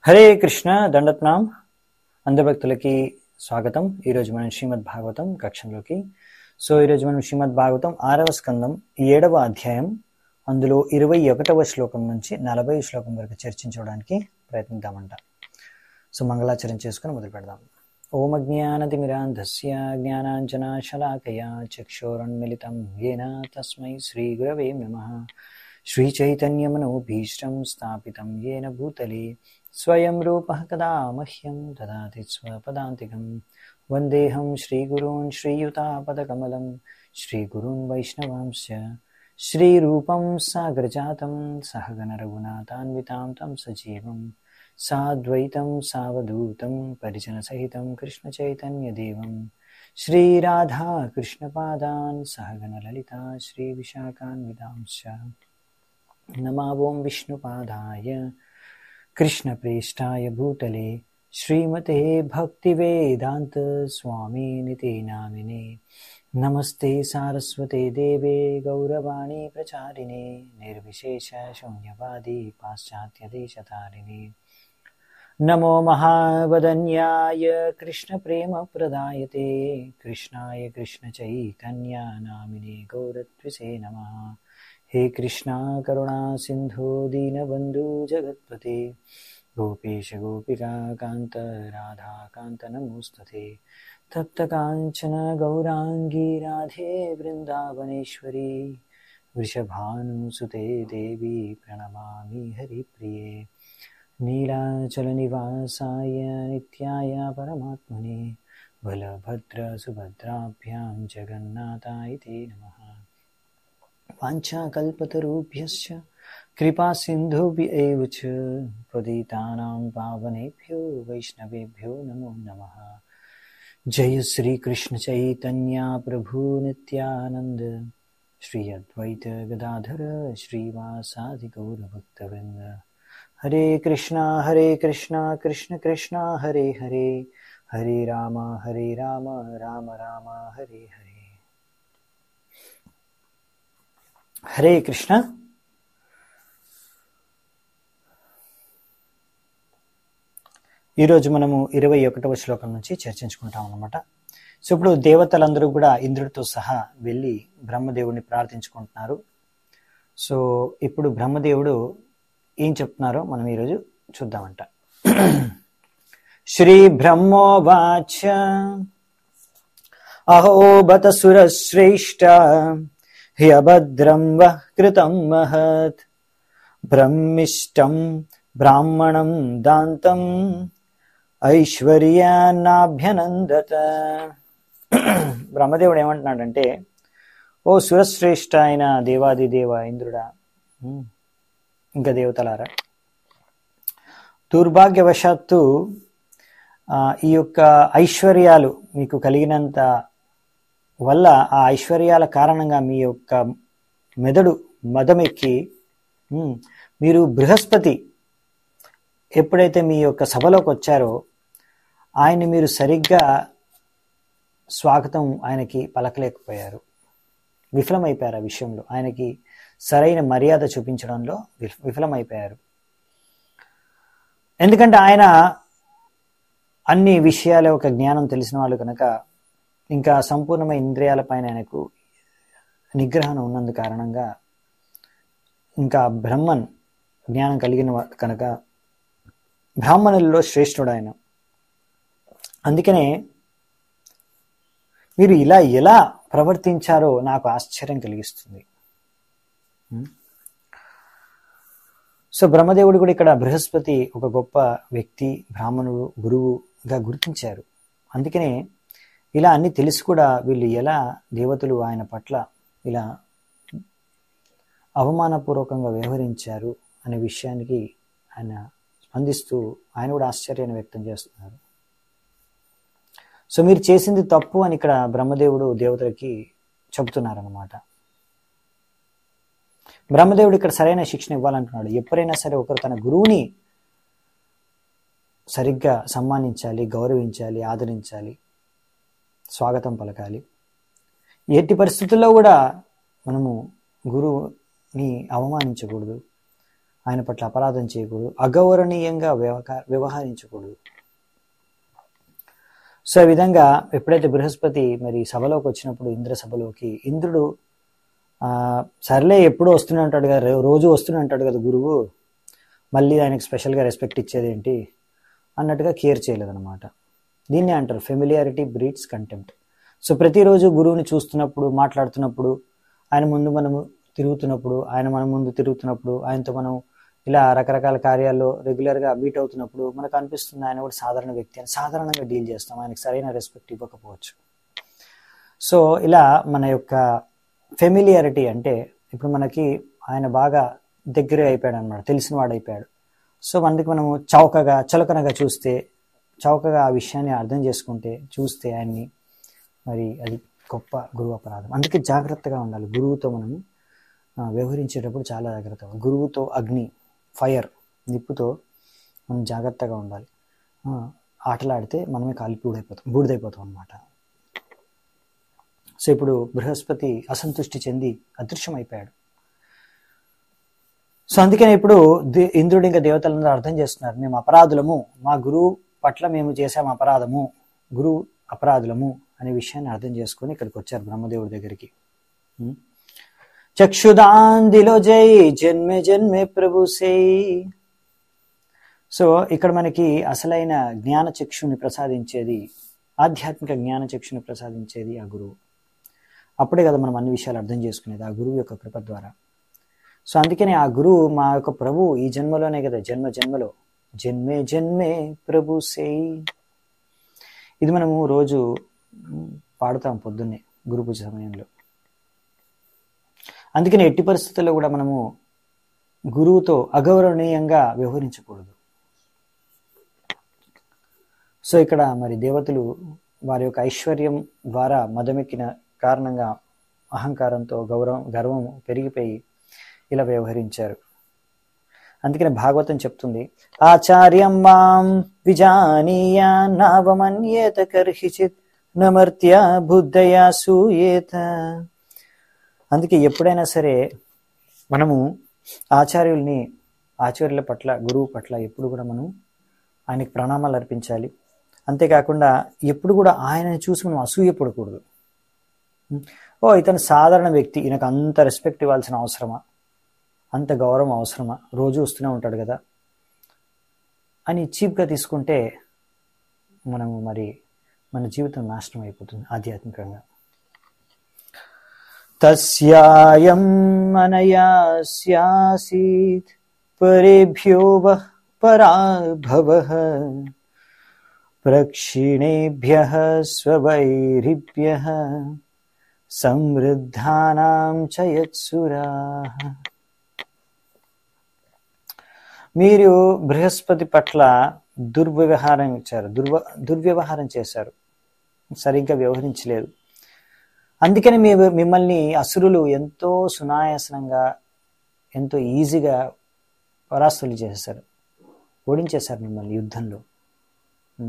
హరే కృష్ణ దండత్నాం అందభక్తులకి స్వాగతం ఈరోజు మనం శ్రీమద్ భాగవతం కక్షంలోకి సో ఈరోజు మనం శ్రీమద్ భాగవతం ఆరవ స్కందం ఏడవ అధ్యాయం అందులో ఇరవై ఒకటవ శ్లోకం నుంచి నలభై శ్లోకం వరకు చర్చించడానికి ప్రయత్నిద్దామంట సో మంగళాచరణ చేసుకుని మొదలు పెడదాం ఓం అజ్ఞానతిమిరాంధస్య జ్ఞానాంజనాశలాకయా చక్షోరన్మిళితం येन తస్మై శ్రీగురవే నమః श्रीचैतन्यमनोभीष्टं स्थापितं येन भूतले स्वयं रूपः कदा मह्यं ददाति स्वपदान्तिकं वन्देऽहं श्रीगुरून् श्रीयुतापदकमलं श्रीगुरून् वैष्णवांश्च श्रीरूपं सागरजातं सहगणरघुनाथान्वितां तं सजीवं साद्वैतं सावधूतं परिजनसहितं कृष्णचैतन्यदेवं श्रीराधा कृष्णपादान् सहगणललिता श्रीविशाखान्वितांश्च नमावों विष्णुपादाय कृष्णप्रेष्ठाय भूतले श्रीमते भक्तिवेदान्तस्वामिनिति नामिने नमस्ते सारस्वते देवे गौरवाणी प्रचारिणे निर्विशेषशून्यवादी पाश्चात्यदेशतारिणे नमो महावदन्याय कृष्णप्रेमप्रदायते कृष्णाय कृष्णचैतन्या नामिने गौरत्विषे नमः हे कृष्णा करुणा सिन्धो दीनबन्धु जगत्पते गोपेश गोपिका कान्त राधाकान्त नमोस्तुते तप्तकाञ्चन गौराङ्गी राधे वृन्दावनेश्वरी वृषभानुसुते देवी प्रणमामि हरिप्रिये नीलाचलनिवासाय नित्याय परमात्मने बलभद्रसुभद्राभ्यां जगन्नाथाय ते नमः वाञ्छाकल्पतरुभ्यश्च कृपासिन्धुभ्य एव च प्रदीतानां पावनेभ्यो वैष्णवेभ्यो नमो नमः जय श्रीकृष्णचैतन्या प्रभु नित्यानन्द श्री अद्वैत गदाधर श्रीवासादिगौरभक्तवृन्द हरे कृष्णा हरे कृष्णा कृष्ण कृष्णा हरे हरे हरे राम हरे राम राम राम हरे हरे హరే కృష్ణ ఈరోజు మనము ఇరవై ఒకటవ శ్లోకం నుంచి చర్చించుకుంటాం అన్నమాట సో ఇప్పుడు దేవతలందరూ కూడా ఇంద్రుడితో సహా వెళ్ళి బ్రహ్మదేవుడిని ప్రార్థించుకుంటున్నారు సో ఇప్పుడు బ్రహ్మదేవుడు ఏం చెప్తున్నారో మనం ఈరోజు చూద్దామంట శ్రీ బ్రహ్మోవాచ అహో బత సురశ్రేష్ఠ హ్యభద్రం వః కృతం మహత్ బ్రహ్మిష్టం బ్రాహ్మణం దాంతం ఐశ్వర్యాన్నాభ్యనందత బ్రహ్మదేవుడు ఏమంటున్నాడంటే ఓ సురశ్రేష్ఠ అయిన దేవాది దేవ ఇంద్రుడా ఇంకా దేవతలారా దుర్భాగ్యవశాత్తు ఈ యొక్క ఐశ్వర్యాలు మీకు కలిగినంత వల్ల ఆ ఐశ్వర్యాల కారణంగా మీ యొక్క మెదడు మదమెక్కి మీరు బృహస్పతి ఎప్పుడైతే మీ యొక్క సభలోకి వచ్చారో ఆయన్ని మీరు సరిగ్గా స్వాగతం ఆయనకి పలకలేకపోయారు విఫలమైపోయారు ఆ విషయంలో ఆయనకి సరైన మర్యాద చూపించడంలో విఫలమైపోయారు ఎందుకంటే ఆయన అన్ని విషయాల యొక్క జ్ఞానం తెలిసిన వాళ్ళు కనుక ఇంకా సంపూర్ణమైన ఇంద్రియాలపైన ఆయనకు నిగ్రహణ ఉన్నందు కారణంగా ఇంకా బ్రహ్మన్ జ్ఞానం కలిగిన కనుక బ్రాహ్మణుల్లో శ్రేష్ఠుడు ఆయన అందుకనే మీరు ఇలా ఎలా ప్రవర్తించారో నాకు ఆశ్చర్యం కలిగిస్తుంది సో బ్రహ్మదేవుడు కూడా ఇక్కడ బృహస్పతి ఒక గొప్ప వ్యక్తి బ్రాహ్మణుడు గురువుగా గుర్తించారు అందుకనే ఇలా అన్ని తెలిసి కూడా వీళ్ళు ఎలా దేవతలు ఆయన పట్ల ఇలా అవమానపూర్వకంగా వ్యవహరించారు అనే విషయానికి ఆయన స్పందిస్తూ ఆయన కూడా ఆశ్చర్యాన్ని వ్యక్తం చేస్తున్నారు సో మీరు చేసింది తప్పు అని ఇక్కడ బ్రహ్మదేవుడు దేవతలకి చెబుతున్నారన్నమాట బ్రహ్మదేవుడు ఇక్కడ సరైన శిక్షణ ఇవ్వాలంటున్నాడు ఎప్పుడైనా సరే ఒకరు తన గురువుని సరిగ్గా సన్మానించాలి గౌరవించాలి ఆదరించాలి స్వాగతం పలకాలి ఎట్టి పరిస్థితుల్లో కూడా మనము గురువుని అవమానించకూడదు ఆయన పట్ల అపరాధం చేయకూడదు అగౌరవనీయంగా వ్యవహార వ్యవహరించకూడదు సో ఈ విధంగా ఎప్పుడైతే బృహస్పతి మరి సభలోకి వచ్చినప్పుడు ఇంద్ర సభలోకి ఇంద్రుడు ఆ, సర్లే ఎప్పుడూ వస్తూనే ఉంటాడు కదా రో- రోజు వస్తూనే ఉంటాడు కదా గురువు మళ్ళీ ఆయనకి స్పెషల్గా రెస్పెక్ట్ ఇచ్చేది ఏంటి అన్నట్టుగా కేర్ చేయలేదన్నమాట దీన్నే అంటారు ఫెమిలియారిటీ బ్రీడ్స్ కంటెంప్ట్ సో ప్రతిరోజు గురువుని చూస్తున్నప్పుడు మాట్లాడుతున్నప్పుడు ఆయన ముందు మనము తిరుగుతున్నప్పుడు ఆయన మన ముందు తిరుగుతున్నప్పుడు ఆయనతో మనం ఇలా రకరకాల కార్యాల్లో రెగ్యులర్గా మీట్ అవుతున్నప్పుడు మనకు అనిపిస్తుంది ఆయన కూడా సాధారణ వ్యక్తి అని సాధారణంగా డీల్ చేస్తాం ఆయనకి సరైన రెస్పెక్ట్ ఇవ్వకపోవచ్చు సో ఇలా మన యొక్క ఫెమిలియారిటీ అంటే ఇప్పుడు మనకి ఆయన బాగా దగ్గర అయిపోయాడు అనమాట తెలిసిన వాడు అయిపోయాడు సో మనకి మనము చౌకగా చులకనగా చూస్తే చౌకగా ఆ విషయాన్ని అర్థం చేసుకుంటే చూస్తే ఆయన్ని మరి అది గొప్ప గురువు అపరాధం అందుకే జాగ్రత్తగా ఉండాలి గురువుతో మనము ఆ, వ్యవహరించేటప్పుడు చాలా జాగ్రత్తగా గురువుతో అగ్ని ఫైర్ నిప్పుతో మనం జాగ్రత్తగా ఉండాలి ఆ, ఆటలాడితే మనమే కాలి బూడైపోతాం బూడిదైపోతాం అనమాట సో ఇప్పుడు బృహస్పతి అసంతృష్టి చెంది అదృశ్యమైపోయాడు సో అందుకని ఇప్పుడు దే- ఇంద్రుడు ఇంకా దేవతలందరూ అర్థం చేస్తున్నారు మేము అపరాధులము మా గురువు పట్ల మేము చేసాము అపరాధము గురువు అపరాధులము అనే విషయాన్ని అర్థం చేసుకొని ఇక్కడికి వచ్చారు బ్రహ్మదేవుడి దగ్గరికి ఉం? చక్షుదాందిలో జై జన్మే జన్మే ప్రభు సై సో ఇక్కడ మనకి అసలైన జ్ఞాన చక్షుని ప్రసాదించేది ఆధ్యాత్మిక జ్ఞాన చక్షుని ప్రసాదించేది ఆ గురువు అప్పుడే కదా మనం అన్ని విషయాలు అర్థం చేసుకునేది ఆ గురువు యొక్క కృప ద్వారా సో అందుకని ఆ గురువు మా యొక్క ప్రభు ఈ జన్మలోనే కదా జన్మ జన్మలో జన్మే జన్మే ప్రభు సే ఇది మనము రోజు మ్, పాడుతాం పొద్దున్నే గురు పూజ సమయంలో అందుకని ఎట్టి పరిస్థితుల్లో కూడా మనము గురువుతో అగౌరవనీయంగా వ్యవహరించకూడదు సో ఇక్కడ మరి దేవతలు వారి యొక్క ఐశ్వర్యం ద్వారా మదమెక్కిన కారణంగా అహంకారంతో గౌరవం గర్వం పెరిగిపోయి ఇలా వ్యవహరించారు అందుకని భాగవతం చెప్తుంది ఆచార్యం మాం విజానీయ నావమన్యేత కర్హిచిత్ నమర్త్య బుద్ధయా సూయేత అందుకే ఎప్పుడైనా సరే మనము ఆచార్యుల్ని ఆచార్యుల పట్ల గురువు పట్ల ఎప్పుడు కూడా మనం ఆయనకి ప్రణామాలు అర్పించాలి అంతేకాకుండా ఎప్పుడు కూడా ఆయనని చూసి మనం అసూయపడకూడదు ఓ ఇతను సాధారణ వ్యక్తి ఈయనకు అంత రెస్పెక్ట్ ఇవ్వాల్సిన అవసరమా అంత గౌరవం అవసరమా రోజు వస్తూనే ఉంటాడు కదా అని చీప్గా తీసుకుంటే మనము మరి మన జీవితం నాశనం అయిపోతుంది ఆధ్యాత్మికంగా తస్యాయం అనయా స్యాసీత్ పరేభ్యో వః పరాభవః ప్రక్షిణేభ్యः స్వవైరిభ్యः సమృద్ధానాం చ యత్సురాः మీరు బృహస్పతి పట్ల దుర్వ్యవహారం ఇచ్చారు దుర్వ దుర్వ్యవహారం చేశారు సరిగ్గా వ్యవహరించలేదు అందుకని మీ మిమ్మల్ని అసురులు ఎంతో సునాయాసనంగా ఎంతో ఈజీగా పరాస్తులు చేసేసారు ఓడించేశారు మిమ్మల్ని యుద్ధంలో ఉం?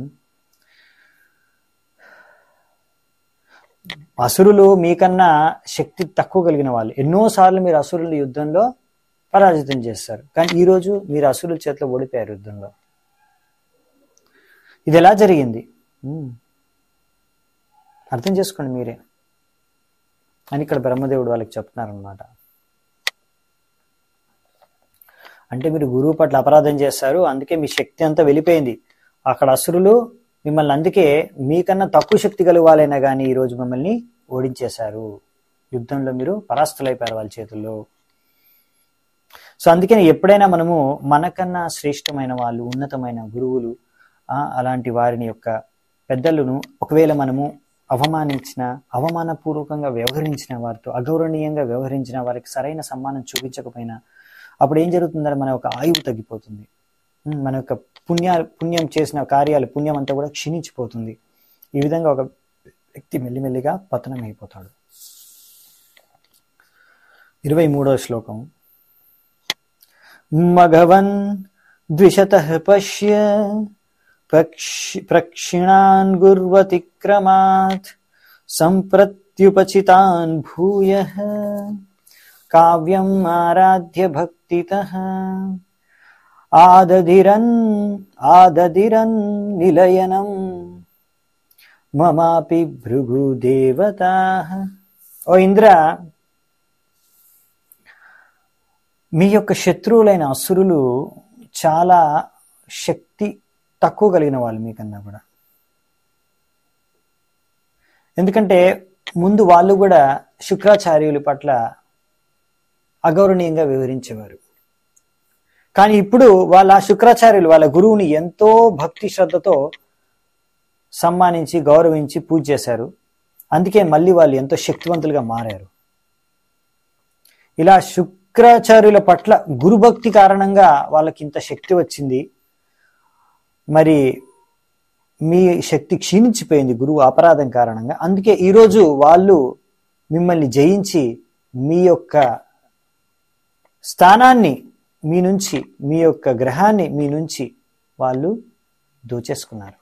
అసురులు మీకన్నా శక్తి తక్కువ కలిగిన వాళ్ళు ఎన్నోసార్లు మీరు అసురులు యుద్ధంలో పరాజితం చేస్తారు కానీ ఈరోజు మీరు అసురుల చేతిలో ఓడిపోయారు యుద్ధంలో ఇది ఎలా జరిగింది ఉం. అర్థం చేసుకోండి మీరే అని ఇక్కడ బ్రహ్మదేవుడు వాళ్ళకి చెప్తున్నారనమాట అంటే మీరు గురువు పట్ల అపరాధం చేస్తారు అందుకే మీ శక్తి అంతా వెళ్ళిపోయింది అక్కడ అసురులు మిమ్మల్ని అందుకే మీకన్నా తక్కువ శక్తి కలవాలైనా కానీ ఈరోజు మిమ్మల్ని ఓడించేశారు యుద్ధంలో మీరు పరాస్తులైపోయారు వాళ్ళ చేతుల్లో సో అందుకని ఎప్పుడైనా మనము మనకన్నా శ్రేష్టమైన వాళ్ళు ఉన్నతమైన గురువులు ఆ, అలాంటి వారిని యొక్క పెద్దలను ఒకవేళ మనము అవమానించిన అవమానపూర్వకంగా వ్యవహరించిన వారితో అగౌరవనీయంగా వ్యవహరించిన వారికి సరైన సమ్మానం చూపించకపోయినా అప్పుడు ఏం జరుగుతుందంటే మన యొక్క ఆయువు తగ్గిపోతుంది ఉమ్, మన యొక్క పుణ్య పుణ్యం చేసిన కార్యాలు పుణ్యం అంతా కూడా క్షీణించిపోతుంది ఈ విధంగా ఒక వ్యక్తి మెల్లిమెల్లిగా పతనం అయిపోతాడు ఇరవై మూడవ శ్లోకం మఘవన్ ద్విషత పశ్య పక్షి ప్రక్షిణాన్ గుర్వతిక్రమాత్ సంప్రత్యుపచితాన్ భూయ కావ్యం ఆరాధ్య భక్తిత ఆదదిరన్ ఆదదిరన్ నిలయనం మమాపి భృగు దేవత ఓ ఇంద్ర మీ యొక్క శత్రువులైన అసురులు చాలా శక్తి తక్కువ కలిగిన వాళ్ళు మీకన్నా కూడా ఎందుకంటే ముందు వాళ్ళు కూడా శుక్రాచార్యుల పట్ల అగౌరవనీయంగా వివరించేవారు కానీ ఇప్పుడు వాళ్ళ శుక్రాచార్యులు వాళ్ళ గురువుని ఎంతో భక్తి శ్రద్ధతో సమ్మానించి గౌరవించి పూజ చేశారు అందుకే మళ్ళీ వాళ్ళు ఎంతో శక్తివంతులుగా మారారు ఇలా శుక్రాచార్యుల పట్ల గురుభక్తి కారణంగా వాళ్ళకి ఇంత శక్తి వచ్చింది మరి మీ శక్తి క్షీణించిపోయింది గురువు అపరాధం కారణంగా అందుకే ఈరోజు వాళ్ళు మిమ్మల్ని జయించి మీ యొక్క స్థానాన్ని మీ నుంచి మీ యొక్క గ్రహాన్ని మీ నుంచి వాళ్ళు దోచేసుకున్నారు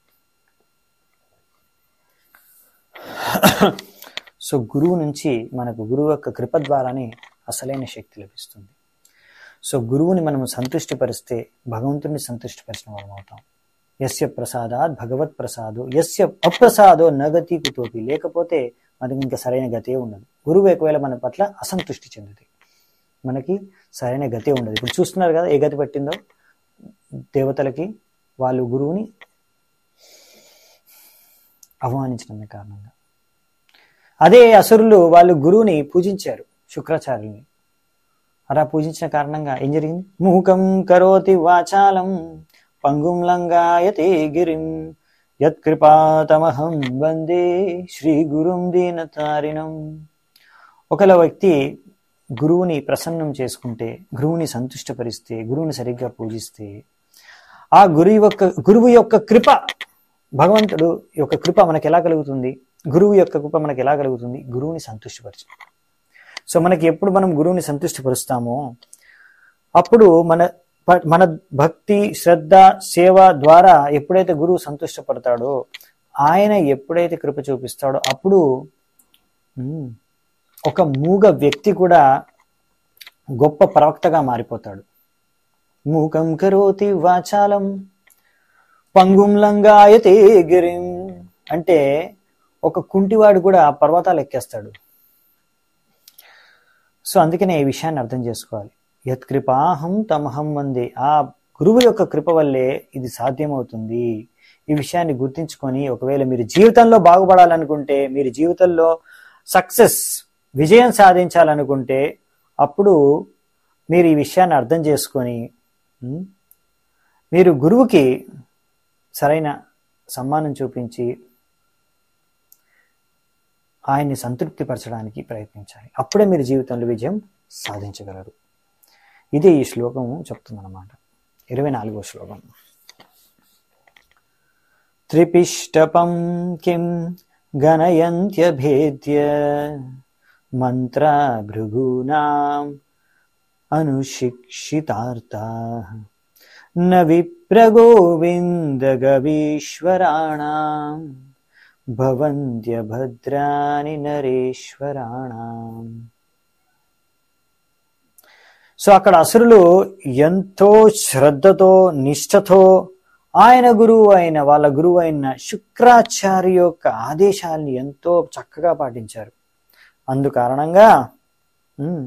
సో గురువు నుంచి మనకు గురువు యొక్క కృప ద్వారానే అసలైన శక్తి లభిస్తుంది సో గురువుని మనం సంతృష్టిపరిస్తే భగవంతుడిని సంతృష్టిపరిచిన వాళ్ళం అవుతాం యస్య ప్రసాదాత్ భగవత్ ప్రసాదో యస్య అప్రసాదో నగతి కుతోపి లేకపోతే మనకి ఇంకా సరైన గతే ఉండదు గురువు ఒకవేళ మన పట్ల అసంతృష్టి చెందుతాయి మనకి సరైన గతే ఉండదు ఇప్పుడు చూస్తున్నారు కదా ఏ గతి పట్టిందో దేవతలకి వాళ్ళు గురువుని అవమానించడమే కారణంగా అదే అసురులు వాళ్ళు గురువుని పూజించారు శుక్రాచార్యుల్ని అలా పూజించిన కారణంగా ఏం జరిగింది మూకం కరోతి వాచాలం పంగుం లంగాయతే గిరిం యత్కృపాతమహం వందే శ్రీ గురుం దీనతారిణం ఒకల వ్యక్తి గురువుని ప్రసన్నం చేసుకుంటే గురువుని సంతుష్టపరిస్తే గురువుని సరిగ్గా పూజిస్తే ఆ గురువు యొక్క గురువు యొక్క కృప భగవంతుడు యొక్క కృప మనకి ఎలా కలుగుతుంది గురువు యొక్క కృప మనకి ఎలా కలుగుతుంది గురువుని సంతుష్టపరచు సో మనకి ఎప్పుడు మనం గురువుని సంతుష్టపరుస్తామో అప్పుడు మన ప- మన భక్తి శ్రద్ధ సేవ ద్వారా ఎప్పుడైతే గురువు సంతుష్టపడతాడో ఆయన ఎప్పుడైతే కృప చూపిస్తాడో అప్పుడు ఉమ్, ఒక మూగ వ్యక్తి కూడా గొప్ప ప్రవక్తగా మారిపోతాడు మూకం కరోతి వాచాలం పంగుం లంగాయతే గిరిం అంటే ఒక కుంటివాడు కూడా పర్వతాలు ఎక్కేస్తాడు సో అందుకనే ఈ విషయాన్ని అర్థం చేసుకోవాలి యత్ కృపాహం తమహం వందే ఆ గురువు యొక్క కృప వల్లే ఇది సాధ్యమవుతుంది ఈ విషయాన్ని గుర్తించుకొని ఒకవేళ మీరు జీవితంలో బాగుపడాలనుకుంటే మీరు జీవితంలో సక్సెస్ విజయం సాధించాలనుకుంటే అప్పుడు మీరు ఈ విషయాన్ని అర్థం చేసుకొని ఉమ్, మీరు గురువుకి సరైన సమ్మానం చూపించి ఆయన్ని సంతృప్తిపరచడానికి ప్రయత్నించాలి అప్పుడే మీరు జీవితంలో విజయం సాధించగలరు ఇదే ఈ శ్లోకం చెప్తుందన్నమాట ఇరవై నాలుగో శ్లోకం త్రిపిష్టపం కిం గణయంత్యభేద్య మంత్ర భృగూనాం అనుశిక్షితార్థా న విప్రగోవిందగవీశ్వరాణం భవంత్యభద్రాని నరేశ్వరాణం సో అక్కడ అసురులు ఎంతో శ్రద్ధతో నిష్ఠతో ఆయన గురువు అయిన వాళ్ళ గురువు అయిన శుక్రాచార్య యొక్క ఆదేశాల్ని ఎంతో చక్కగా పాటించారు అందు కారణంగా ఉమ్,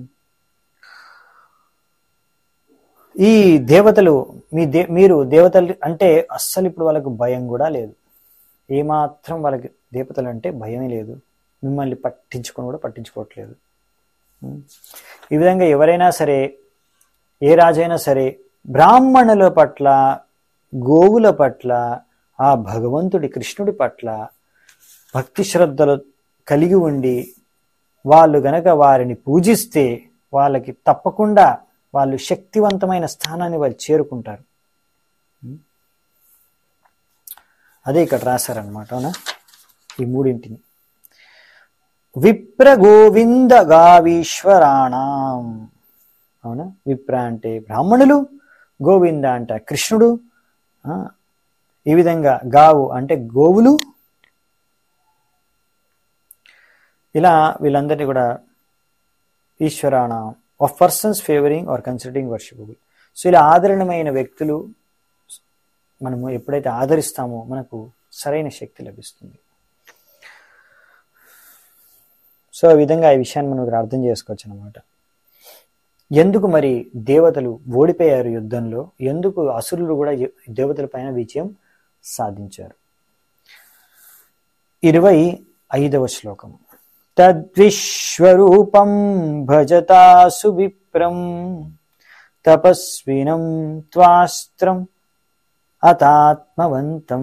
ఈ దేవతలు మీ దే మీరు దేవతలు అంటే అస్సలు ఇప్పుడు వాళ్ళకు భయం కూడా లేదు ఏమాత్రం వాళ్ళకి దేవతలు అంటే భయమే లేదు మిమ్మల్ని పట్టించుకొని కూడా పట్టించుకోవట్లేదు ఉం. ఈ విధంగా ఎవరైనా సరే ఏ రాజైనా సరే బ్రాహ్మణుల పట్ల గోవుల పట్ల ఆ భగవంతుడి కృష్ణుడి పట్ల భక్తి శ్రద్ధలు కలిగి ఉండి వాళ్ళు గనక వారిని పూజిస్తే వాళ్ళకి తప్పకుండా వాళ్ళు శక్తివంతమైన స్థానాన్ని వాళ్ళు చేరుకుంటారు అదే ఇక్కడ రాశారనమాట అవునా ఈ మూడింటిని విప్ర గోవింద గావీశ్వరాణం అవునా విప్ర అంటే బ్రాహ్మణులు గోవింద అంటే కృష్ణుడు ఆ, ఈ విధంగా గావు అంటే గోవులు ఇలా వీళ్ళందరినీ కూడా ఈశ్వరాణ of persons favouring or considering worshipable so ఇలా ఆదరణమైన వ్యక్తులు మనము ఎప్పుడైతే ఆదరిస్తామో మనకు సరైన శక్తి లభిస్తుంది సో ఆ విధంగా ఈ విషయాన్ని మనం ఇక్కడ అర్థం చేసుకోవచ్చు అనమాట ఎందుకు మరి దేవతలు ఓడిపోయారు యుద్ధంలో ఎందుకు అసురులు కూడా యు- దేవతల పైన విజయం సాధించారు ఇరవై ఐదవ శ్లోకం తద్విశ్వరూపం భజతాసు విప్రం తపస్వినం త్వాస్త్రం అతాత్మవంతం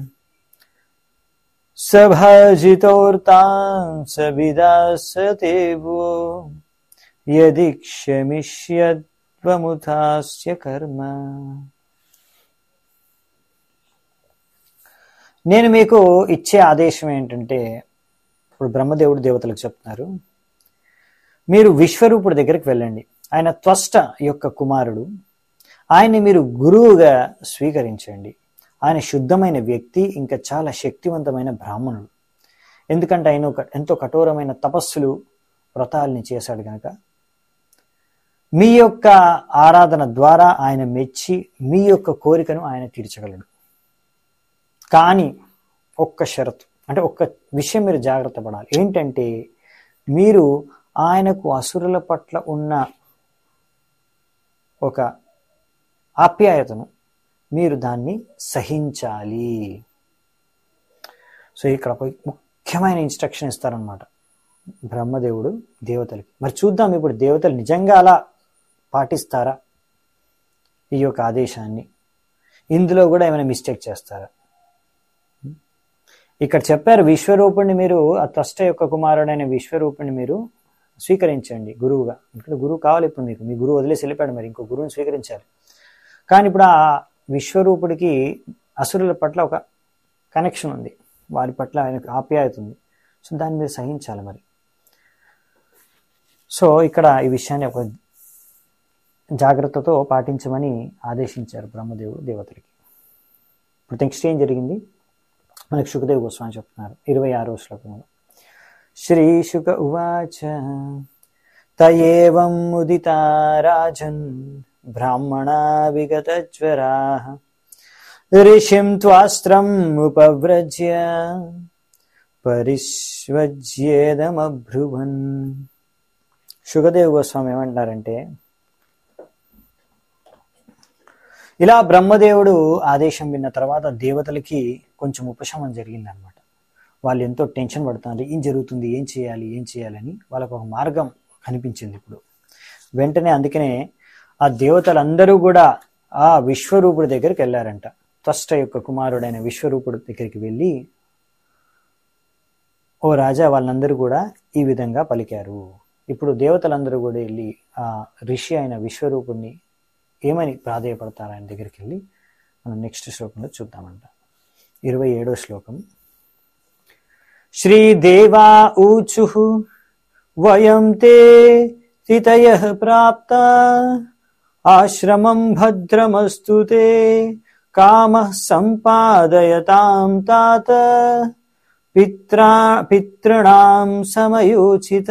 సభజితోర్తాం సవిదాసతే వో యది క్షమిష్యద్వముథాస్య కర్మ నేను మీకు ఇచ్చే ఆదేశం ఏంటంటే ఇప్పుడు బ్రహ్మదేవుడు దేవతలకు చెప్తున్నారు మీరు విశ్వరూపుడి దగ్గరికి వెళ్ళండి ఆయన త్వష్ట యొక్క కుమారుడు ఆయన్ని మీరు గురువుగా స్వీకరించండి ఆయన శుద్ధమైన వ్యక్తి ఇంకా చాలా శక్తివంతమైన బ్రాహ్మణుడు ఎందుకంటే ఆయన ఒక ఎంతో కఠోరమైన తపస్సులు వ్రతాల్ని చేశాడు కనుక మీ యొక్క ఆరాధన ద్వారా ఆయన మెచ్చి మీ యొక్క కోరికను ఆయన తీర్చగలడు కానీ ఒక్క షరతు అంటే ఒక్క విషయం మీరు జాగ్రత్త పడాలి ఏంటంటే మీరు ఆయనకు అసురుల పట్ల ఉన్న ఒక ఆప్యాయతను మీరు దాన్ని సహించాలి సో ఇక్కడ ఒక ముఖ్యమైన ఇన్స్ట్రక్షన్ ఇస్తారనమాట బ్రహ్మదేవుడు దేవతలకి మరి చూద్దాం ఇప్పుడు దేవతలు నిజంగా అలా పాటిస్తారా ఈ యొక్క ఆదేశాన్ని ఇందులో కూడా ఏమైనా మిస్టేక్ చేస్తారా ఇక్కడ చెప్పారు విశ్వరూపుణ్ణి మీరు ఆ త్వష్ట యొక్క కుమారుడైన విశ్వరూపుణ్ణి మీరు స్వీకరించండి గురువుగా ఇక్కడ గురువు కావాలి ఇప్పుడు మీకు మీ గురువు వదిలేసి వెళ్ళిపోయాడు మరి ఇంకో గురువుని స్వీకరించాలి కానీ ఇప్పుడు ఆ విశ్వరూపుడికి అసురుల పట్ల ఒక కనెక్షన్ ఉంది వారి పట్ల ఆయనకు ఆప్యాయత ఉంది సో దాన్ని మీరు సహించాలి మరి సో ఇక్కడ ఈ విషయాన్ని ఒక జాగ్రత్తతో పాటించమని ఆదేశించారు బ్రహ్మదేవుడు దేవతలకి ఇప్పుడు నెక్స్ట్ ఏం జరిగింది మనకి సుఖదేవ్ గోస్వామి చెప్తున్నారు ఇరవై ఆరో శ్లోకంలో శ్రీ శుక ఉవాచ తయేవం ముదితా రాజన్ బ్రాహ్మణా విగతజ్వరా ఋషిం త్వాస్త్రం ఉపవ్రజ్య పరిష్వజ్యేదమభ్రువన్ సుఖదేవ్ గోస్వామి ఏమంటారంటే ఇలా బ్రహ్మదేవుడు ఆదేశం విన్న తర్వాత దేవతలకి కొంచెం ఉపశమనం జరిగిందనమాట వాళ్ళు ఎంతో టెన్షన్ పడుతున్నారు ఏం జరుగుతుంది ఏం చేయాలి ఏం చేయాలని వాళ్ళకు ఒక మార్గం కనిపించింది ఇప్పుడు వెంటనే అందుకనే ఆ దేవతలందరూ కూడా ఆ విశ్వరూపుడి దగ్గరికి వెళ్ళారంట త్వష్ట యొక్క కుమారుడైన విశ్వరూపుడి దగ్గరికి వెళ్ళి ఓ రాజా వాళ్ళందరూ కూడా ఈ విధంగా పలికారు ఇప్పుడు దేవతలందరూ కూడా వెళ్ళి ఆ ఋషి అయిన విశ్వరూపుణ్ణి ఏమని ప్రాధేయపడతారు ఆయన దగ్గరికి వెళ్ళి మనం నెక్స్ట్ శ్లోకంలో చూద్దామంట ఇరవై ఏడో శ్లోకం శ్రీదేవా ఊచు వయం తే తితయ ప్రాప్త ఆశ్రమం భద్రమస్తు తే కామ సంపాదయతాం తాత పిత్రా పితృణాం సమయోచిత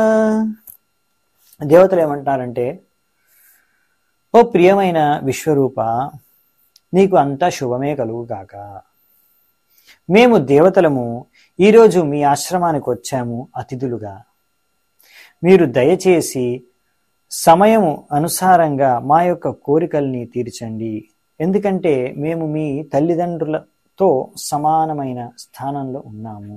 దేవతలు ఏమంటారంటే ఓ ప్రియమైన విశ్వరూప నీకు అంతా శుభమే కలుగుగాక మేము దేవతలము ఈరోజు మీ ఆశ్రమానికి వచ్చాము అతిథులుగా మీరు దయచేసి సమయము అనుసారంగా మా యొక్క కోరికల్ని తీర్చండి ఎందుకంటే మేము మీ తల్లిదండ్రులతో సమానమైన స్థానంలో ఉన్నాము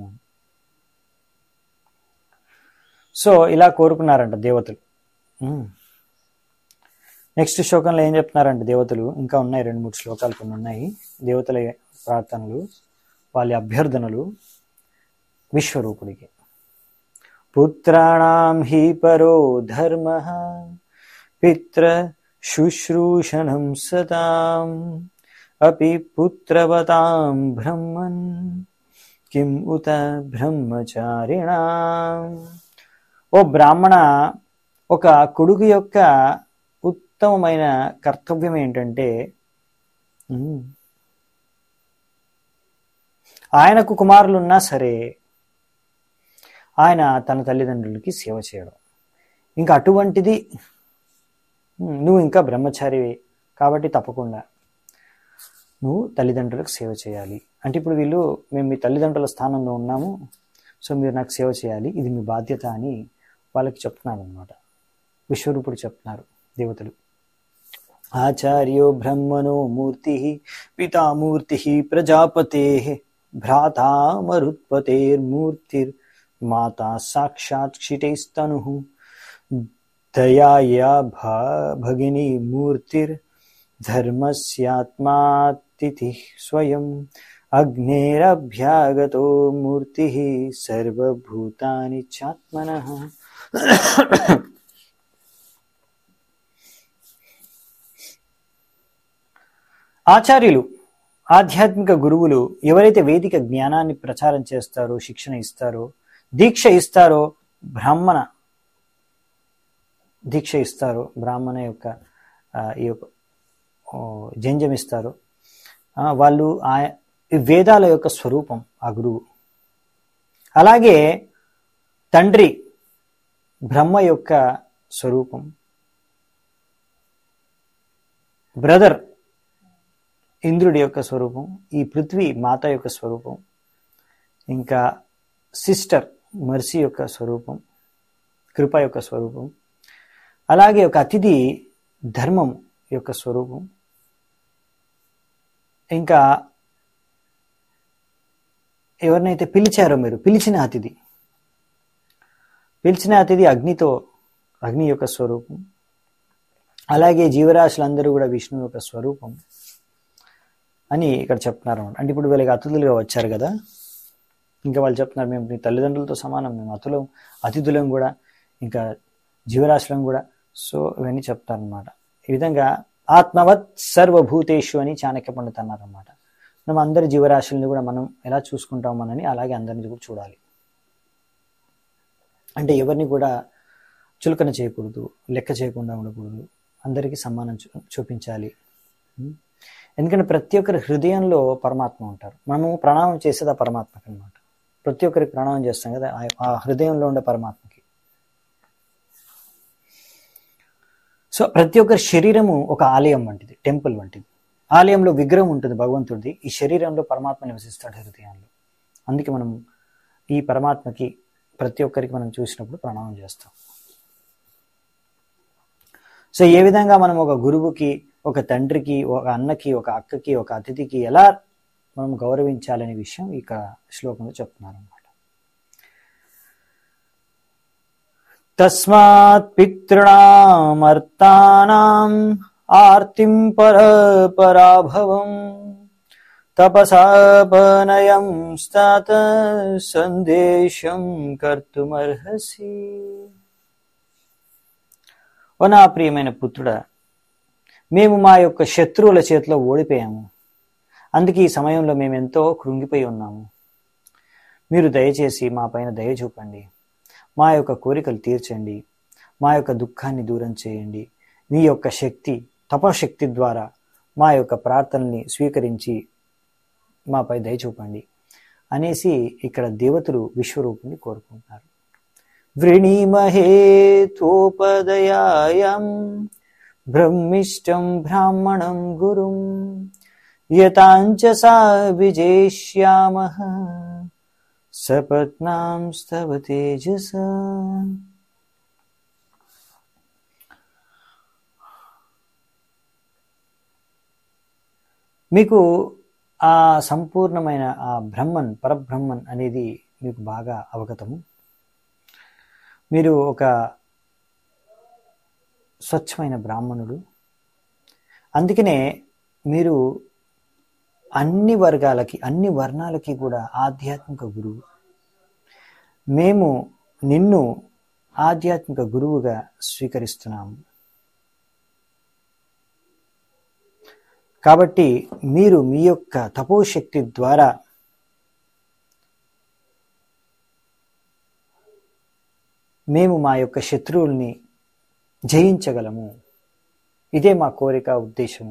సో ఇలా కోరుకున్నారంట దేవతలు ఉమ్. నెక్స్ట్ శ్లోకంలో ఏం చెప్తున్నారంటే దేవతలు ఇంకా ఉన్నాయి రెండు మూడు శ్లోకాలు కొన్ని ఉన్నాయి దేవతల ప్రార్థనలు వాళ్ళ అభ్యర్థనలు విశ్వరూపుడికి పుత్రాణం హి పరో ధర్మ పిత్ర శుశ్రూషణం సతాం అపి పుత్రవతాం బ్రహ్మన్ కిం ఉత బ్రహ్మచారిణా ఓ బ్రాహ్మణ ఒక కొడుకు యొక్క ఉత్తమమైన కర్తవ్యం ఏంటంటే ఉమ్, ఆయనకు కుమారులు ఉన్నా సరే ఆయన తన తల్లిదండ్రులకి సేవ చేయడం ఇంకా అటువంటిది ఉమ్, నువ్వు ఇంకా బ్రహ్మచారివి కాబట్టి తప్పకుండా నువ్వు తల్లిదండ్రులకు సేవ చేయాలి అంటే ఇప్పుడు వీళ్ళు మేము మీ తల్లిదండ్రుల స్థానంలో ఉన్నాము సో మీరు నాకు సేవ చేయాలి ఇది మీ బాధ్యత అని వాళ్ళకి చెప్తున్నారు అనమాట విశ్వరూపుడు చెప్తున్నారు దేవతలు ఆచార్యో బ్రహ్మణో మూర్తి పితామూర్తి ప్రజాపతే భ్రాతా మరుత్పతేర్మూర్తిర్ మాతా సాక్షాత్ క్షితైస్తను దయాయా భా భగిని మూర్తిర్ ధర్మస్యాత్మాతిథి స్వయం అగ్నేరభ్యాగతో మూర్తి సర్వభూతాని చాత్మన ఆచార్యులు ఆధ్యాత్మిక గురువులు ఎవరైతే వేదిక జ్ఞానాన్ని ప్రచారం చేస్తారో శిక్షణ ఇస్తారో దీక్ష ఇస్తారో బ్రాహ్మణ దీక్ష ఇస్తారో బ్రాహ్మణ యొక్క ఆ, ఈ యొక్క ఓ, జంజం ఇస్తారో ఆ, వాళ్ళు ఆ ఈ వేదాల యొక్క స్వరూపం ఆ గురువు అలాగే తండ్రి బ్రహ్మ యొక్క స్వరూపం బ్రదర్ ఇంద్రుడి యొక్క స్వరూపం ఈ పృథ్వీ మాత యొక్క స్వరూపం ఇంకా సిస్టర్ మర్సీ యొక్క స్వరూపం కృప యొక్క స్వరూపం అలాగే ఒక అతిథి ధర్మం యొక్క స్వరూపం ఇంకా ఎవరినైతే పిలిచారో మీరు పిలిచిన అతిథి పిలిచిన అతిథి అగ్నితో అగ్ని యొక్క స్వరూపం అలాగే జీవరాశులందరూ కూడా విష్ణువు యొక్క స్వరూపం అని ఇక్కడ చెప్తున్నారు అన్నమాట. అంటే ఇప్పుడు వీళ్ళకి అతిథులుగా వచ్చారు కదా ఇంకా వాళ్ళు చెప్తున్నారు మేము మీ తల్లిదండ్రులతో సమానం మేము అతులం అతిథులం కూడా ఇంకా జీవరాశులం కూడా సో ఇవన్నీ చెప్తారనమాట ఈ విధంగా ఆత్మవత్ సర్వభూతేషు అని చాణక్య పండిత్ అన్నారనమాట మనం అందరి జీవరాశుల్ని కూడా మనం ఎలా చూసుకుంటామని అలాగే అందరిని కూడా చూడాలి అంటే ఎవరిని కూడా చులకన చేయకూడదు లెక్క చేయకుండా ఉండకూడదు అందరికీ సమానం చూ- చూపించాలి ఉం? ఎందుకంటే ప్రతి ఒక్కరి హృదయంలో పరమాత్మ ఉంటారు మనము ప్రణామం చేసేది ఆ పరమాత్మకి అనమాట ప్రతి ఒక్కరికి ప్రణామం చేస్తాం కదా ఆ- ఆ హృదయంలో ఉండే పరమాత్మకి సో ప్రతి ఒక్కరి శరీరము ఒక ఆలయం వంటిది టెంపుల్ వంటిది ఆలయంలో విగ్రహం ఉంటుంది భగవంతుడిది ఈ శరీరంలో పరమాత్మ నివసిస్తాడు హృదయంలో అందుకే మనం ఈ పరమాత్మకి ప్రతి ఒక్కరికి మనం చూసినప్పుడు ప్రణామం చేస్తాం సో ఏ విధంగా మనం ఒక గురువుకి ఒక తండ్రికి ఒక అన్నకి ఒక అక్కకి ఒక అతిథికి ఎలా మనం గౌరవించాలనే విషయం ఇక శ్లోకంలో చెప్తున్నారు అనమాట తస్మాత్ పితృణామర్తానాం ఆర్తిం పర పరాభవం తపసాపనయం స్తాత సందేశం కర్తుమర్హసి ఓ నా ప్రియమైన పుత్రుడా మేము మా యొక్క శత్రువుల చేతిలో ఓడిపోయాము అందుకే ఈ సమయంలో మేము ఎంతో కృంగిపోయి ఉన్నాము మీరు దయచేసి మా పైన దయ చూపండి మా యొక్క కోరికలు తీర్చండి మా యొక్క దుఃఖాన్ని దూరం చేయండి మీ యొక్క శక్తి తపశక్తి ద్వారా మా యొక్క ప్రార్థనని స్వీకరించి మాపై దయ చూపండి అనేసి ఇక్కడ దేవతలు విశ్వరూపుని కోరుకుంటున్నారు వృణీమహే తోపదయాయం బ్రహ్మిష్టం బ్రాహ్మణం గురుం యతాంచ సా విజేష్యామః సపత్నాం స్తవ తేజస మీకు ఆ సంపూర్ణమైన ఆ బ్రహ్మన్ పరబ్రహ్మన్ అనేది మీకు బాగా అవగతము మీరు ఒక స్వచ్ఛమైన బ్రాహ్మణుడు అందుకనే మీరు అన్ని వర్గాలకి అన్ని వర్ణాలకి కూడా ఆధ్యాత్మిక గురువు మేము నిన్ను ఆధ్యాత్మిక గురువుగా స్వీకరిస్తున్నాము కాబట్టి మీరు మీ యొక్క తపోశక్తి ద్వారా మేము మా యొక్క శత్రువుల్ని జయించగలము ఇదే మా కోరిక ఉద్దేశము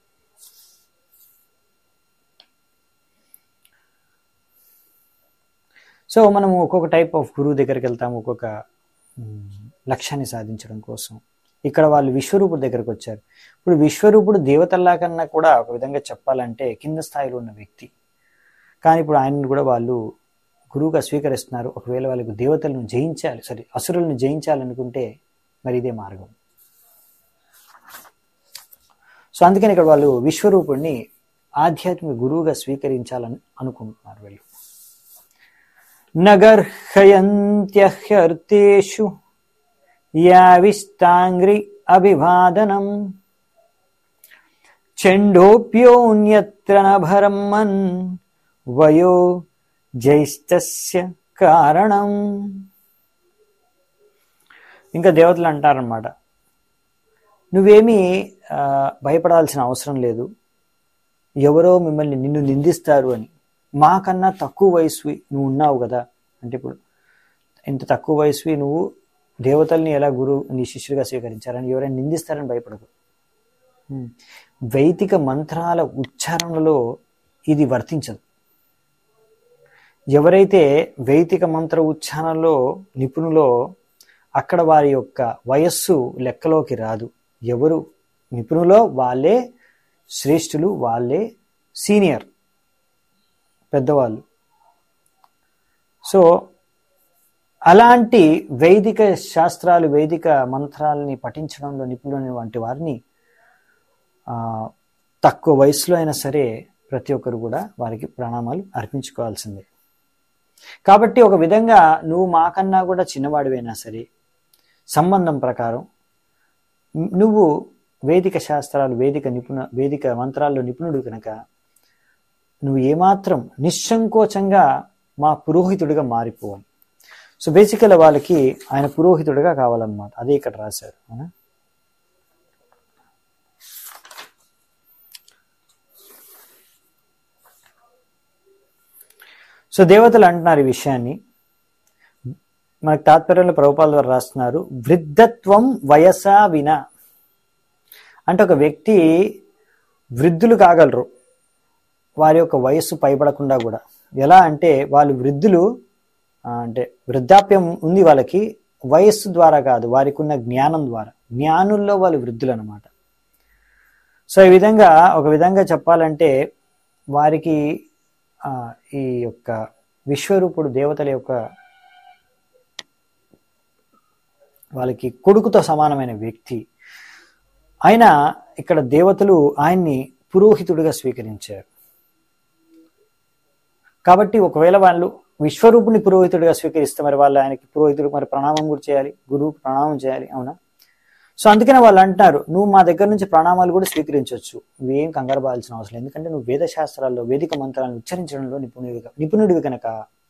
సో మనము ఒక్కొక్క టైప్ ఆఫ్ గురువు దగ్గరికి వెళ్తాము ఒక్కొక్క మ్, లక్ష్యాన్ని సాధించడం కోసం ఇక్కడ వాళ్ళు విశ్వరూపుడు దగ్గరకు వచ్చారు ఇప్పుడు విశ్వరూపుడు దేవతల్లా కన్నా కూడా ఒక విధంగా చెప్పాలంటే కింద స్థాయిలో ఉన్న వ్యక్తి కానీ ఇప్పుడు ఆయనను కూడా వాళ్ళు గురువుగా స్వీకరిస్తున్నారు ఒకవేళ వాళ్ళకు దేవతలను జయించాలి సారీ అసురులను జయించాలనుకుంటే మరి ఇదే మార్గం సో అందుకని ఇక్కడ వాళ్ళు విశ్వరూపుణ్ణి ఆధ్యాత్మిక గురువుగా స్వీకరించాలని అనుకుంటున్నారు వీళ్ళు నగర్హయంత్యహ్యర్థేషు యావిస్తాంగ్రి అభివాదనం చండోప్యోన్యత్ర నభరమ్మన్ వయో జైస్తస్య కారణం ఇంకా దేవతలు అంటారనమాట నువ్వేమీ ఆ, భయపడాల్సిన అవసరం లేదు ఎవరో మిమ్మల్ని నిన్ను నిందిస్తారు అని మాకన్నా తక్కువ వయసువి నువ్వు ఉన్నావు కదా అంటే ఇప్పుడు ఇంత తక్కువ వయసువి నువ్వు దేవతల్ని ఎలా గురువు నీ శిష్యుడిగా స్వీకరించారని ఎవరైనా నిందిస్తారని భయపడదు ఉమ్. వైదిక మంత్రాల ఉచ్చారణలో ఇది వర్తించదు ఎవరైతే వైదిక మంత్ర ఉచ్చారణలో నిపుణులో అక్కడ వారి యొక్క వయస్సు లెక్కలోకి రాదు ఎవరు నిపుణులో వాళ్ళే శ్రేష్ఠులు వాళ్ళే సీనియర్ పెద్దవాళ్ళు సో అలాంటి వైదిక శాస్త్రాలు వైదిక మంత్రాలని పఠించడంలో నిపుణులైన వంటి వారిని ఆ, తక్కువ వయసులో అయినా సరే ప్రతి ఒక్కరు కూడా వారికి ప్రణామాలు అర్పించుకోవాల్సిందే కాబట్టి ఒక విధంగా నువ్వు మాకన్నా కూడా చిన్నవాడివైనా సరే సంబంధం ప్రకారం నువ్వు వేదిక శాస్త్రాలు వేదిక నిపుణ వేదిక మంత్రాల్లో నిపుణుడు కనుక నువ్వు ఏమాత్రం నిస్సంకోచంగా మా పురోహితుడిగా మారిపోవాలి సో బేసికల్ వాళ్ళకి ఆయన పురోహితుడిగా కావాలన్నమాట అదే ఇక్కడ రాశారు అవునా సో దేవతలు అంటున్నారు ఈ విషయాన్ని మనకు తాత్పర్యంలో ప్రభుపాల ద్వారా రాస్తున్నారు వృద్ధత్వం వయసా విన అంటే ఒక వ్యక్తి వృద్ధులు కాగలరు వారి యొక్క వయస్సు పైబడకుండా కూడా ఎలా అంటే వాళ్ళు వృద్ధులు ఆ, అంటే వృద్ధాప్యం ఉంది వాళ్ళకి వయస్సు ద్వారా కాదు వారికి ఉన్న జ్ఞానం ద్వారా జ్ఞానుల్లో వాళ్ళు వృద్ధులు అనమాట సో ఈ విధంగా ఒక విధంగా చెప్పాలంటే వారికి ఆ, ఈ యొక్క విశ్వరూపుడు దేవతల యొక్క వాళ్ళకి కొడుకుతో సమానమైన వ్యక్తి ఆయన ఇక్కడ దేవతలు ఆయన్ని పురోహితుడిగా స్వీకరించారు కాబట్టి ఒకవేళ వాళ్ళు విశ్వరూపుని పురోహితుడిగా స్వీకరిస్తే మరి వాళ్ళు ఆయనకి పురోహితుడు మరి ప్రణామం కూడా చేయాలి గురువుకు ప్రణామం చేయాలి అవునా సో అందుకనే వాళ్ళు అంటున్నారు నువ్వు మా దగ్గర నుంచి ప్రణామాలు కూడా స్వీకరించవచ్చు నువ్వేం కంగారు పడాల్సిన అవసరం లేదు. ఎందుకంటే నువ్వు వేద శాస్త్రాల్లో వేదిక మంత్రాలను ఉచ్చరించడంలో నిపుణుడివి నిపుణుడివి కనుక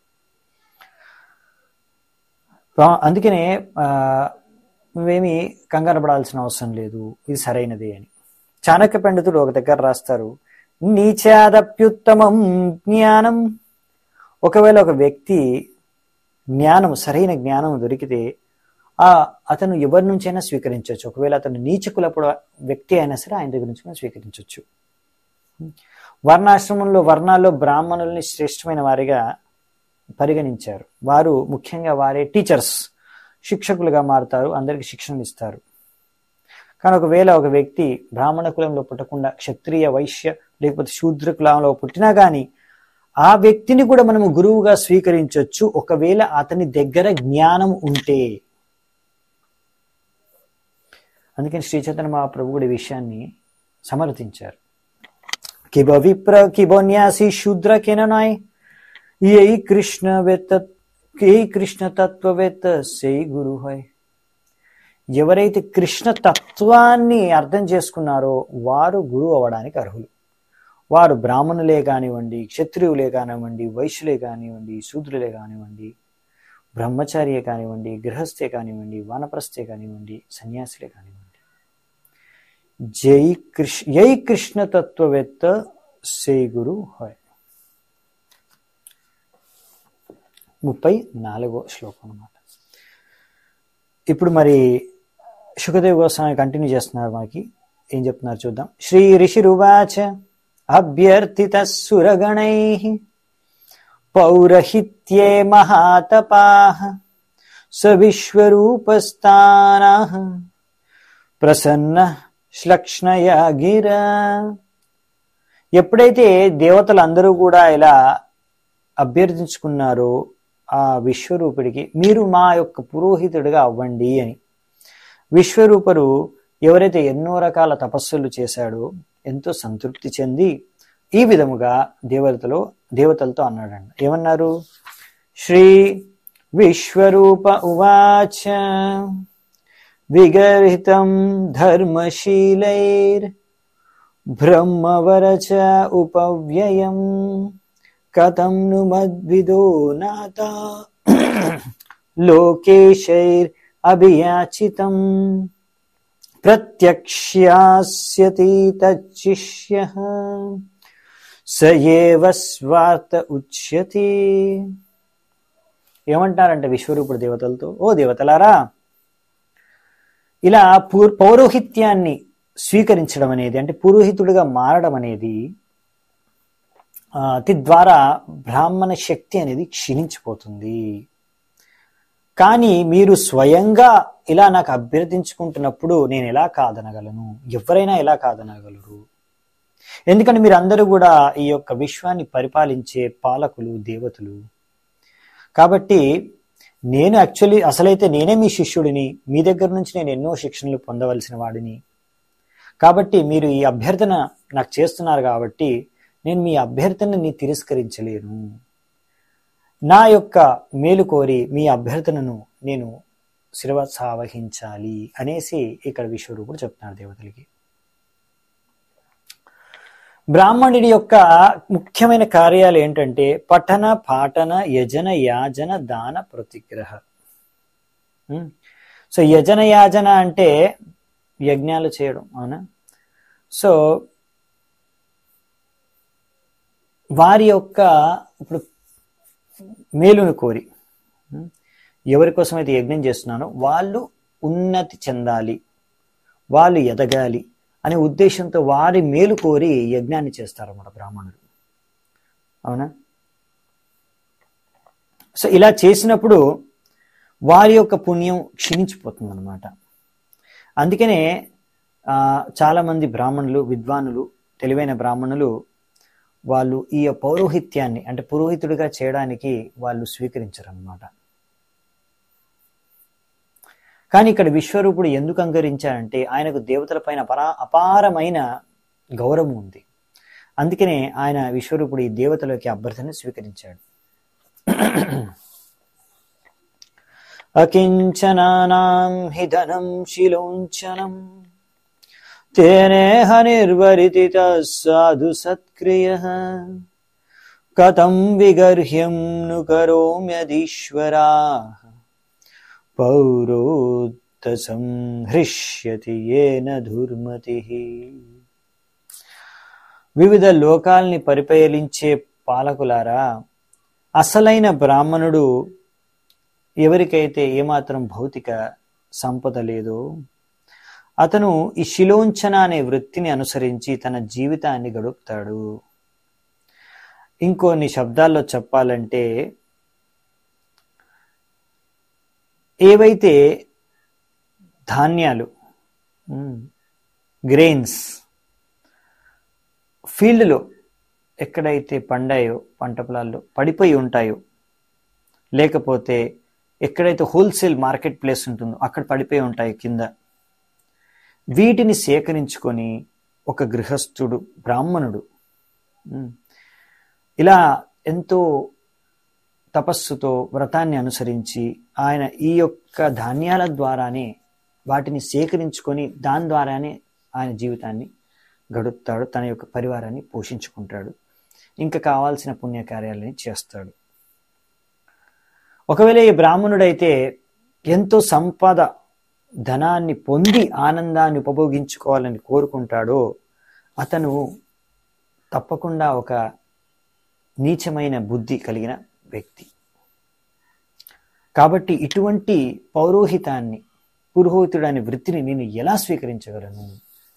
ప్రా- అందుకనే ఆ, నువ్వేమి కంగారు పడాల్సిన అవసరం లేదు ఇది సరైనది అని చాణక్య పండితుడు ఒక దగ్గర రాస్తారు నీచాదప్యుత్తమం జ్ఞానం ఒకవేళ ఒక వ్యక్తి జ్ఞానం సరైన జ్ఞానం దొరికితే ఆ అతను ఎవరి నుంచైనా స్వీకరించవచ్చు ఒకవేళ అతను నీచకులప్పుడు వ్యక్తి అయినా సరే ఆయన దగ్గర నుంచి మనం స్వీకరించవచ్చు వర్ణాశ్రమంలో వర్ణాల్లో బ్రాహ్మణుల్ని శ్రేష్టమైన వారిగా పరిగణించారు వారు ముఖ్యంగా వారే టీచర్స్ శిక్షకులుగా మారుతారు అందరికి శిక్షణ ఇస్తారు కానీ ఒకవేళ ఒక వ్యక్తి బ్రాహ్మణ కులంలో పుట్టకుండా క్షత్రియ వైశ్య లేకపోతే శూద్ర కులంలో పుట్టినా కానీ ఆ వ్యక్తిని కూడా మనము గురువుగా స్వీకరించవచ్చు ఒకవేళ అతని దగ్గర జ్ఞానం ఉంటే అందుకని శ్రీ చైతన్య మహాప్రభు కూడా ఈ విషయాన్ని సమర్థించారు కిబ విప్ర కిబోన్యాసి శూద్ర కెననాయ్ యై కృష్ణ వెత్త యై కృష్ణ తత్వవేత్త సై గురు హై ఎవరైతే కృష్ణ తత్వాన్ని అర్థం చేసుకున్నారో వారు గురువు అవ్వడానికి అర్హులు వారు బ్రాహ్మణులే కానివ్వండి క్షత్రియులే కానివ్వండి వైశ్యులే కానివ్వండి శూద్రులే కానివ్వండి బ్రహ్మచారియే కానివ్వండి గృహస్థే కానివ్వండి వానప్రస్థే కానివ్వండి సన్యాసులే కానివ్వండి జై కృష్ణ యై కృష్ణ తత్వవేత్త సే గురు హాయ్ ముప్పై నాలుగో శ్లోకం అన్నమాట ఇప్పుడు మరి సుఖదేవ్ గోస్వామి కంటిన్యూ చేస్తున్నారు మనకి ఏం చెప్తున్నారు చూద్దాం శ్రీ ఋషిరువాచ అభ్యర్థిత సురగణై పౌరహిత్యే మహాతపా స విశ్వరూపస్థానా ప్రసన్న శ్లక్ష్ణయ గిర ఎప్పుడైతే దేవతలు అందరూ కూడా ఇలా అభ్యర్థించుకున్నారో ఆ విశ్వరూపుడికి మీరు మా యొక్క పురోహితుడిగా అవ్వండి అని విశ్వరూపరు ఎవరైతే ఎన్నో రకాల తపస్సులు చేశాడో ఎంతో సంతృప్తి చెంది ఈ విధముగా దేవతలో దేవతలతో అన్నాడండి ఏమన్నారు శ్రీ విశ్వరూప ఉవాచ విగర్హితం ధర్మశీలైర్ బ్రహ్మవరచ ఉపవ్యయం కథం ను మద్విదో నాత లోకేశైర్ అభియాచితం ప్రత్యక్ష్యాస్యతి తచ్చిష్య స ఏవ స్వార్థ ఉచ్యతి ఏమంటారంటే విశ్వరూపుడు దేవతలతో ఓ దేవతలారా ఇలా పూర్ పౌరోహిత్యాన్ని స్వీకరించడం అనేది అంటే పురోహితుడిగా మారడం అనేది ఆ, ద్వారా బ్రాహ్మణ శక్తి అనేది క్షీణించిపోతుంది కానీ మీరు స్వయంగా ఇలా నాకు అభ్యర్థించుకుంటున్నప్పుడు నేను ఎలా కాదనగలను ఎవరైనా ఎలా కాదనగలరు ఎందుకంటే మీరు అందరూ కూడా ఈ యొక్క విశ్వాన్ని పరిపాలించే పాలకులు దేవతలు కాబట్టి నేను యాక్చువల్లీ అసలైతే నేనే మీ శిష్యుడిని మీ దగ్గర నుంచి నేను ఎన్నో శిక్షణలు పొందవలసిన వాడిని కాబట్టి మీరు ఈ అభ్యర్థన నాకు చేస్తున్నారు కాబట్టి నేను మీ అభ్యర్థనని తిరస్కరించలేను నా యొక్క మేలు కోరి మీ అభ్యర్థనను నేను శిరవసావహించాలి అనేసి ఇక్కడ విశ్వరూపుడు చెప్తున్నాడు దేవతలకి బ్రాహ్మణుడి యొక్క ముఖ్యమైన కార్యాలు ఏంటంటే పఠన పాఠన యజన యాజన దాన ప్రతిగ్రహ ఉం? సో యజన యాజన అంటే యజ్ఞాలు చేయడం అవునా సో వారి యొక్క ఇప్పుడు మేలును కోరి ఉం? ఎవరి కోసం అయితే యజ్ఞం చేస్తున్నానో వాళ్ళు ఉన్నతి చెందాలి వాళ్ళు ఎదగాలి అనే ఉద్దేశంతో వారి మేలు కోరి యజ్ఞాన్ని చేస్తారన్నమాట బ్రాహ్మణులు అవునా సో ఇలా చేసినప్పుడు వారి యొక్క పుణ్యం క్షీణించిపోతుంది అనమాట అందుకనే ఆ, చాలా మంది బ్రాహ్మణులు విద్వానులు తెలివైన బ్రాహ్మణులు వాళ్ళు ఈ పౌరోహిత్యాన్ని అంటే పురోహితుడిగా చేయడానికి వాళ్ళు స్వీకరించరు అనమాట కానీ ఇక్కడ విశ్వరూపుడు ఎందుకు అంగరించాడంటే ఆయనకు దేవతల పైన అపరా అపారమైన గౌరవం ఉంది అందుకనే ఆయన విశ్వరూపుడు ఈ దేవతలకి అభ్యర్థన స్వీకరించాడు అకించనానాం హి ధనం శిలోంచనం తేనేహ నిర్వరితిత సాధు సత్క్రియ కథం విగర్హ్యం ను కరోమ్యధీశ్వరా పౌరోత్తసం హృష్యతి ఏన దుర్మతి వివిధ లోకాల్ని పరిపాలించే పాలకులారా అసలైన బ్రాహ్మణుడు ఎవరికైతే ఏమాత్రం భౌతిక సంపద లేదో అతను ఈ శిలోంచన అనే వృత్తిని అనుసరించి తన జీవితాన్ని గడుపుతాడు ఇంకొన్ని శబ్దాల్లో చెప్పాలంటే ఏవైతే ధాన్యాలు గ్రెయిన్స్ ఫీల్డ్లో ఎక్కడైతే పండాయో పంట పొలాల్లో పడిపోయి ఉంటాయో లేకపోతే ఎక్కడైతే హోల్సేల్ మార్కెట్ ప్లేస్ ఉంటుందో అక్కడ పడిపోయి ఉంటాయి కింద వీటిని సేకరించుకొని ఒక గృహస్థుడు బ్రాహ్మణుడు ఉమ్, ఇలా ఎంతో తపస్సుతో వ్రతాన్ని అనుసరించి ఆయన ఈ యొక్క ధాన్యాల ద్వారానే వాటిని సేకరించుకొని దాని ద్వారానే ఆయన జీవితాన్ని గడుపుతాడు తన యొక్క పరివారాన్ని పోషించుకుంటాడు ఇంకా కావాల్సిన పుణ్యకార్యాలని చేస్తాడు ఒకవేళ ఈ బ్రాహ్మణుడైతే ఎంతో సంపద ధనాన్ని పొంది ఆనందాన్ని ఉపభోగించుకోవాలని కోరుకుంటాడో అతను తప్పకుండా ఒక నీచమైన బుద్ధి కలిగిన వ్యక్తి కాబట్టి ఇటువంటి పౌరోహితాన్ని పురోహితుడు అనే వృత్తిని నేను ఎలా స్వీకరించగలను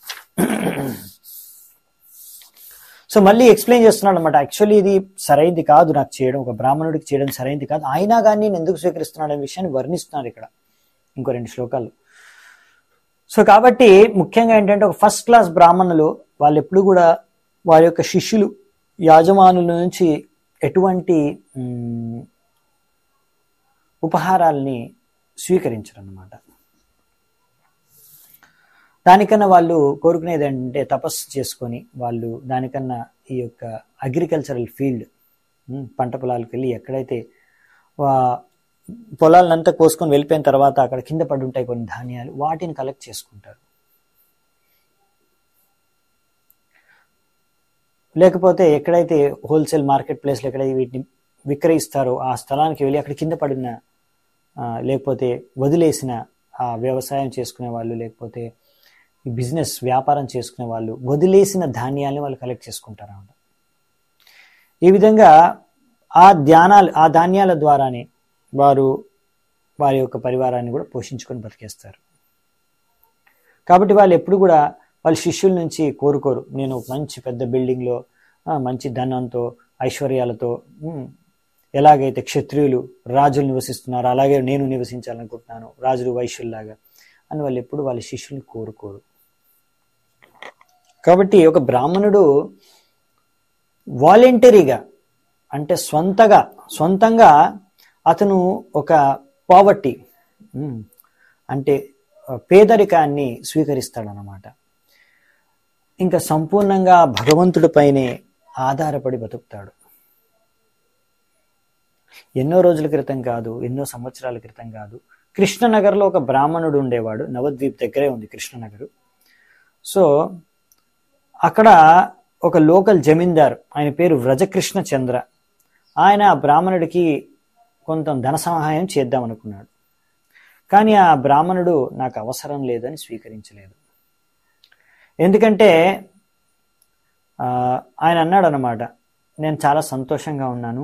సో మళ్ళీ ఎక్స్ప్లెయిన్ చేస్తున్నాడు అనమాట యాక్చువల్లీ ఇది సరైనది కాదు నాకు చేయడం ఒక బ్రాహ్మణుడికి చేయడం సరైనది కాదు అయినా కానీ నేను ఎందుకు స్వీకరిస్తున్నాడు అనే విషయాన్ని వర్ణిస్తున్నాడు ఇక్కడ ఇంకో రెండు శ్లోకాలు సో కాబట్టి ముఖ్యంగా ఏంటంటే ఒక ఫస్ట్ క్లాస్ బ్రాహ్మణులు వాళ్ళు ఎప్పుడు కూడా వారి యొక్క శిష్యులు యాజమానుల నుంచి ఎటువంటి మ్, ఉపహారాల్ని స్వీకరించరు అన్నమాట దానికన్నా వాళ్ళు కోరుకునేది ఏంటంటే తపస్సు చేసుకొని వాళ్ళు దానికన్నా ఈ యొక్క అగ్రికల్చరల్ ఫీల్డ్ ఉమ్, పంట పొలాలకు వెళ్ళి ఎక్కడైతే వా- పొలాలనంతా కోసుకొని వెళ్ళిపోయిన తర్వాత అక్కడ కింద పడి ఉంటాయి కొన్ని ధాన్యాలు వాటిని కలెక్ట్ చేసుకుంటారు లేకపోతే ఎక్కడైతే హోల్సేల్ మార్కెట్ ప్లేస్లో ఎక్కడైతే వీటిని విక్రయిస్తారో ఆ స్థలానికి వెళ్ళి అక్కడ కింద పడిన ఆ, లేకపోతే వదిలేసిన ఆ వ్యవసాయం చేసుకునే వాళ్ళు లేకపోతే ఈ బిజినెస్ వ్యాపారం చేసుకునే వాళ్ళు వదిలేసిన ధాన్యాల్ని వాళ్ళు కలెక్ట్ చేసుకుంటారు అన్నమాట ఈ విధంగా ఆ ధ్యానాలు ఆ ధాన్యాల ద్వారానే వారు వారి యొక్క పరివారాన్ని కూడా పోషించుకొని బతికేస్తారు కాబట్టి వాళ్ళు ఎప్పుడు కూడా వాళ్ళ శిష్యుల నుంచి కోరుకోరు నేను ఒక మంచి పెద్ద బిల్డింగ్లో ఆ, మంచి ధనంతో ఐశ్వర్యాలతో ఉమ్, ఎలాగైతే క్షత్రియులు రాజులు నివసిస్తున్నారు అలాగే నేను నివసించాలనుకుంటున్నాను రాజులు వైశ్యుల్లాగా అని వాళ్ళు ఎప్పుడు వాళ్ళ శిష్యుల్ని కోరుకోరు కాబట్టి ఒక బ్రాహ్మణుడు వాలంటరీగా అంటే స్వంతగా సొంతంగా అతను ఒక పావర్టీ అంటే ఆ, పేదరికాన్ని స్వీకరిస్తాడనమాట ఇంకా సంపూర్ణంగా భగవంతుడిపైనే ఆధారపడి బతుకుతాడు ఎన్నో రోజుల క్రితం కాదు ఎన్నో సంవత్సరాల క్రితం కాదు కృష్ణనగర్లో ఒక బ్రాహ్మణుడు ఉండేవాడు నవద్వీప్ దగ్గరే ఉంది కృష్ణనగర్ సో అక్కడ ఒక లోకల్ జమీందార్ ఆయన పేరు వ్రజకృష్ణ చంద్ర ఆయన ఆ బ్రాహ్మణుడికి కొంత ధన సహాయం చేద్దాం అనుకున్నాడు కానీ ఆ బ్రాహ్మణుడు నాకు అవసరం లేదని స్వీకరించలేదు ఎందుకంటే ఆ, ఆయన అన్నాడు అనమాట నేను చాలా సంతోషంగా ఉన్నాను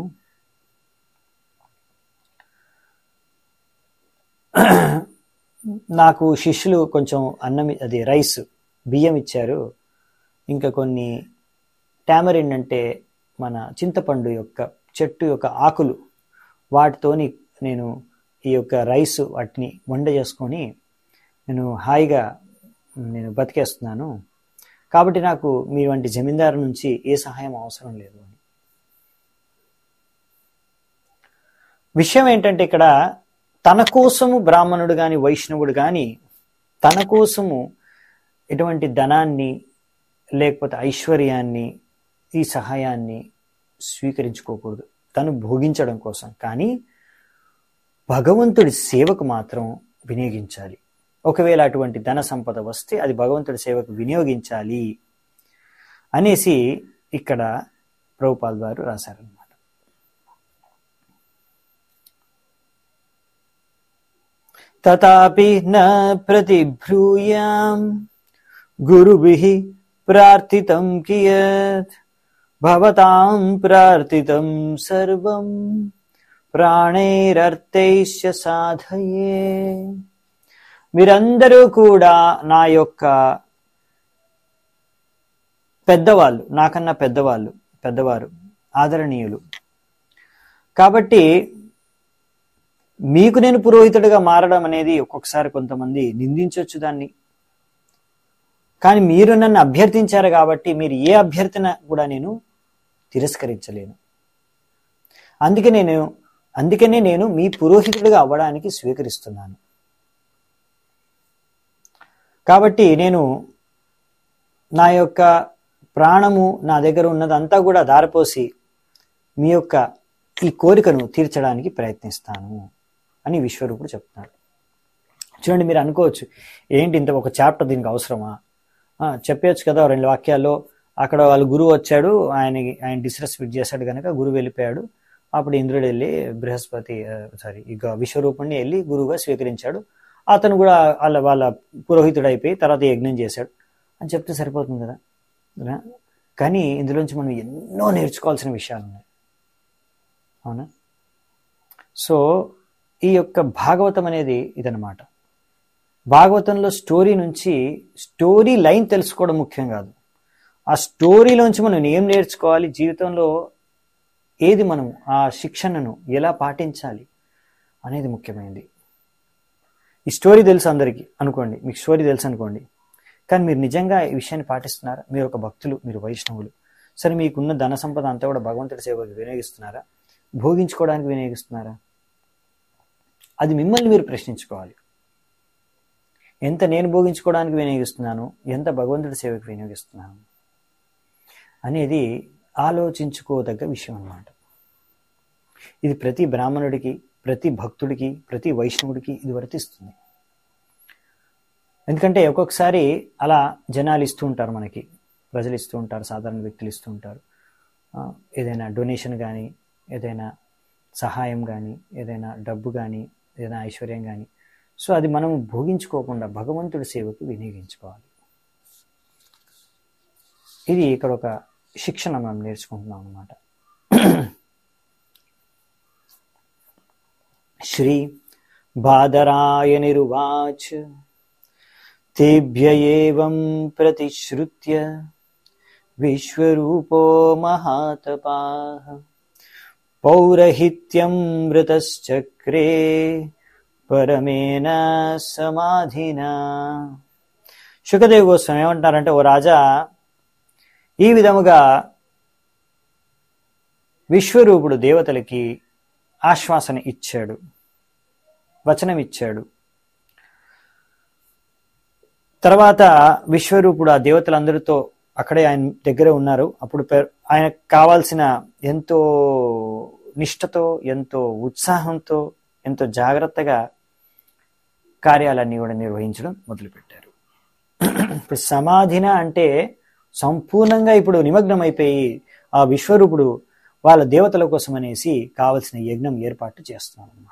నాకు శిష్యులు కొంచెం అన్నం అది రైస్ బియ్యం ఇచ్చారు ఇంకా కొన్ని టామరిన్ అంటే మన చింతపండు యొక్క చెట్టు యొక్క ఆకులు వాటితోని నేను ఈ యొక్క రైస్ వాటిని వంట చేసుకొని నేను హాయిగా నేను బతికేస్తున్నాను కాబట్టి నాకు మీ వంటి జమీందారు నుంచి ఏ సహాయం అవసరం లేదు అని విషయం ఏంటంటే ఇక్కడ తన కోసము బ్రాహ్మణుడు కానీ వైష్ణవుడు కానీ తన కోసము ఎటువంటి ధనాన్ని లేకపోతే ఐశ్వర్యాన్ని ఈ సహాయాన్ని స్వీకరించుకోకూడదు తను భోగించడం కోసం కానీ భగవంతుడి సేవకు మాత్రం వినియోగించాలి ఒకవేళ అటువంటి ధన సంపద వస్తే అది భగవంతుడి సేవకు వినియోగించాలి అనేసి ఇక్కడ ప్రభుపాల్ గారు రాశారనమాట తథాపి న ప్రతిభ్రూయాం గురుభిః ప్రార్థితం కియత్ భవతాం ప్రార్థితం సర్వం ప్రాణైరర్థైశ్చ సాధయే మీరందరూ కూడా నా యొక్క పెద్దవాళ్ళు నాకన్నా పెద్దవాళ్ళు పెద్దవారు ఆదరణీయులు కాబట్టి మీకు నేను పురోహితుడిగా మారడం అనేది ఒక్కొక్కసారి కొంతమంది నిందించవచ్చు దాన్ని కానీ మీరు నన్ను అభ్యర్థించారు కాబట్టి మీరు ఏ అభ్యర్థన కూడా నేను తిరస్కరించలేను అందుకే నేను అందుకనే నేను మీ పురోహితుడిగా అవ్వడానికి స్వీకరిస్తున్నాను కాబట్టి నేను నా యొక్క ప్రాణము నా దగ్గర ఉన్నదంతా కూడా దారిపోసి మీ యొక్క ఈ కోరికను తీర్చడానికి ప్రయత్నిస్తాను అని విశ్వరూపుడు చెప్తున్నాడు చూడండి మీరు అనుకోవచ్చు ఏంటి ఇంత ఒక చాప్టర్ దీనికి అవసరమా ఆ, చెప్పేయచ్చు కదా రెండు వాక్యాల్లో అక్కడ వాళ్ళ గురువు వచ్చాడు ఆయన ఆయన డిస్రెస్పెక్ట్ చేశాడు కనుక గురువు వెళ్ళిపోయాడు అప్పుడు ఇంద్రుడు వెళ్ళి బృహస్పతి సారీ ఇక విశ్వరూపుణ్ణి వెళ్ళి గురువుగా స్వీకరించాడు అతను కూడా వాళ్ళ వాళ్ళ పురోహితుడు అయిపోయి తర్వాత యజ్ఞం చేశాడు అని చెప్తే సరిపోతుంది కదా కదా? కానీ ఇందులోంచి మనం ఎన్నో నేర్చుకోవాల్సిన విషయాలు ఉన్నాయి అవునా సో ఈ యొక్క భాగవతం అనేది ఇదనమాట భాగవతంలో స్టోరీ నుంచి స్టోరీ లైన్ తెలుసుకోవడం ముఖ్యం కాదు ఆ స్టోరీలోంచి మనం ఏం నేర్చుకోవాలి జీవితంలో ఏది మనం ఆ శిక్షణను ఎలా పాటించాలి అనేది ముఖ్యమైనది ఈ స్టోరీ తెలుసు అందరికీ అనుకోండి మీకు స్టోరీ తెలుసు అనుకోండి కానీ మీరు నిజంగా ఈ విషయాన్ని పాటిస్తున్నారా మీరు ఒక భక్తులు మీరు వైష్ణవులు సరే మీకున్న ధన సంపద అంతా కూడా భగవంతుడి సేవకు వినియోగిస్తున్నారా భోగించుకోవడానికి వినియోగిస్తున్నారా అది మిమ్మల్ని మీరు ప్రశ్నించుకోవాలి ఎంత నేను భోగించుకోవడానికి వినియోగిస్తున్నాను ఎంత భగవంతుడి సేవకు వినియోగిస్తున్నాను అనేది ఆలోచించుకోదగ్గ విషయం అన్నమాట ఇది ప్రతి బ్రాహ్మణుడికి ప్రతి భక్తుడికి ప్రతి వైష్ణవుడికి ఇది వర్తిస్తుంది ఎందుకంటే ఒక్కొక్కసారి అలా జనాలు ఇస్తూ ఉంటారు మనకి ప్రజలు ఇస్తూ ఉంటారు సాధారణ వ్యక్తులు ఇస్తూ ఉంటారు ఆ, ఏదైనా డొనేషన్ కానీ ఏదైనా సహాయం కానీ ఏదైనా డబ్బు కానీ ఏదైనా ఐశ్వర్యం కానీ సో అది మనం భోగించుకోకుండా భగవంతుడి సేవకు వినియోగించుకోవాలి ఇది ఇక్కడ ఒక శిక్షణ మనం నేర్చుకుంటున్నాం అన్నమాట శ్రీ బాదరాయనిరువాచ తేభ్య ఏవం ప్రతిశ్రుత్య విశ్వరూపో మహాతపాః పౌరహిత్యం మృతశ్చక్రే పరమేణ సమాధినా శుకదేవ్ గోస్వామి ఏమంటారంటే ఓ రాజా ఈ విధముగా విశ్వరూపుడు దేవతలకి ఆశ్వాసన ఇచ్చాడు వచనం ఇచ్చాడు తర్వాత విశ్వరూపుడు ఆ దేవతలందరితో అక్కడే ఆయన దగ్గరే ఉన్నారు అప్పుడు పె- ఆయనకు కావాల్సిన ఎంతో నిష్ఠతో ఎంతో ఉత్సాహంతో ఎంతో జాగ్రత్తగా కార్యాలన్నీ కూడా నిర్వహించడం మొదలుపెట్టారు ఇప్పుడు సమాధిన అంటే సంపూర్ణంగా ఇప్పుడు నిమగ్నం అయిపోయి ఆ విశ్వరూపుడు వాళ్ళ దేవతల కోసం అనేసి కావలసిన యజ్ఞం ఏర్పాటు చేస్తున్నాడు అనమాట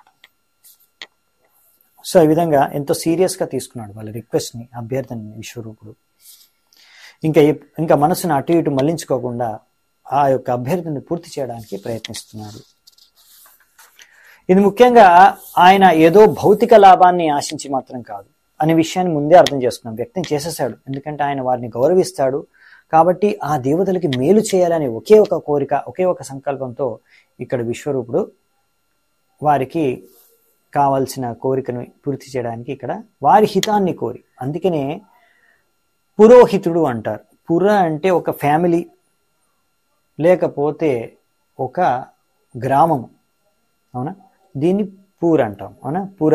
సో ఈ విధంగా ఎంతో సీరియస్ గా తీసుకున్నాడు వాళ్ళ రిక్వెస్ట్ ని అభ్యర్థన విశ్వరూపుడు ఇంకా ఎప్- ఇంకా మనసును అటు ఇటు మళ్లించుకోకుండా ఆ యొక్క అభ్యర్థిని పూర్తి చేయడానికి ప్రయత్నిస్తున్నాడు ఇది ముఖ్యంగా ఆయన ఏదో భౌతిక లాభాన్ని ఆశించి మాత్రం కాదు అనే విషయాన్ని ముందే అర్థం చేసుకున్నాం వ్యక్తం చేసేసాడు ఎందుకంటే ఆయన వారిని గౌరవిస్తాడు కాబట్టి ఆ దేవతలకి మేలు చేయాలనే ఒకే ఒక కోరిక ఒకే ఒక సంకల్పంతో ఇక్కడ విశ్వరూపుడు వారికి కావలసిన కోరికను పూర్తి చేయడానికి ఇక్కడ వారి హితాన్ని కోరి అందుకనే పురోహితుడు అంటారు పుర అంటే ఒక ఫ్యామిలీ లేకపోతే ఒక గ్రామం అవునా దీన్ని పూర్ అంటాం అవునా పూర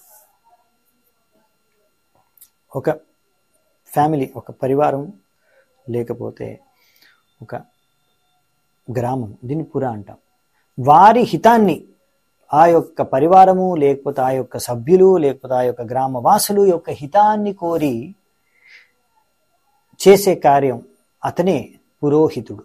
ఒక ఫ్యామిలీ ఒక పరివారం లేకపోతే ఒక గ్రామం దీన్ని పుర అంటాం వారి హితాన్ని ఆ యొక్క పరివారము లేకపోతే ఆ యొక్క సభ్యులు లేకపోతే ఆ యొక్క గ్రామ వాసులు యొక్క హితాన్ని కోరి చేసే కార్యం అతనే పురోహితుడు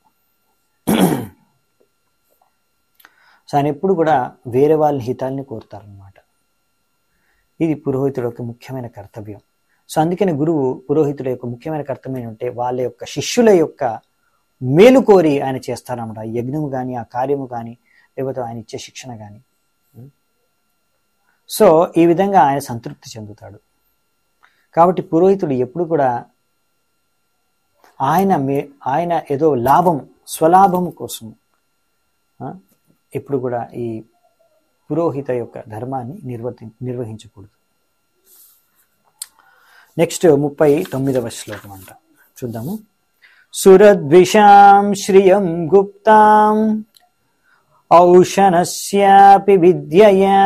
సో ఆయన ఎప్పుడు కూడా వేరే వాళ్ళ హితాల్ని కోరుతారనమాట ఇది పురోహితుడు యొక్క ముఖ్యమైన కర్తవ్యం సో అందుకని గురువు పురోహితుల యొక్క ముఖ్యమైన కర్తవ్యం ఏంటంటే వాళ్ళ యొక్క శిష్యుల యొక్క మేలు కోరి ఆయన చేస్తారన్నమాట ఆ యజ్ఞము కానీ ఆ కార్యము కానీ లేకపోతే ఆయన ఇచ్చే శిక్షణ కానీ సో ఈ విధంగా ఆయన సంతృప్తి చెందుతాడు కాబట్టి పురోహితుడు ఎప్పుడు కూడా ఆయన మే ఆయన ఏదో లాభం స్వలాభం కోసం ఆ, ఎప్పుడు కూడా ఈ పురోహిత యొక్క ధర్మాన్ని నిర్వర్తి నిర్వహించకూడదు నెక్స్ట్ ముప్పై తొమ్మిదవ శ్లోకం అంట చూద్దాము సురద్విషాం శ్రియం గుప్తాం ఔషణస్యాపి విద్యయా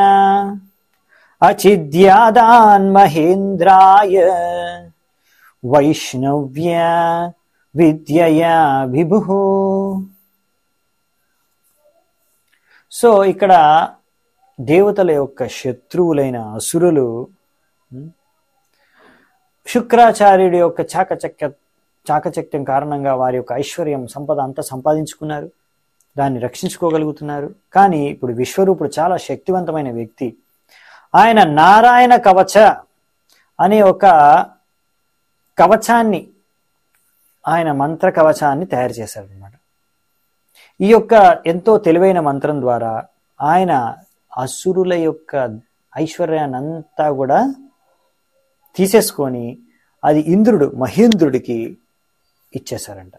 అచిద్యాదాన్ మహేంద్రాయ వైష్ణవ్య విద్యయా విభు సో ఇక్కడ దేవతల యొక్క శత్రువులైన అసురులు ఉం, శుక్రాచార్యుడి యొక్క చాకచక్య చాకచక్యం కారణంగా వారి యొక్క ఐశ్వర్యం సంపద అంతా సంపాదించుకున్నారు దాన్ని రక్షించుకోగలుగుతున్నారు కానీ ఇప్పుడు విశ్వరూపుడు చాలా శక్తివంతమైన వ్యక్తి ఆయన నారాయణ కవచ అనే ఒక కవచాన్ని ఆయన మంత్ర కవచాన్ని తయారు చేశారు అనమాట ఈ యొక్క ఎంతో తెలివైన మంత్రం ద్వారా ఆయన అసురుల యొక్క ఐశ్వర్యాన్ని అంతా కూడా తీసేసుకొని అది ఇంద్రుడు మహేంద్రుడికి ఇచ్చేశారంట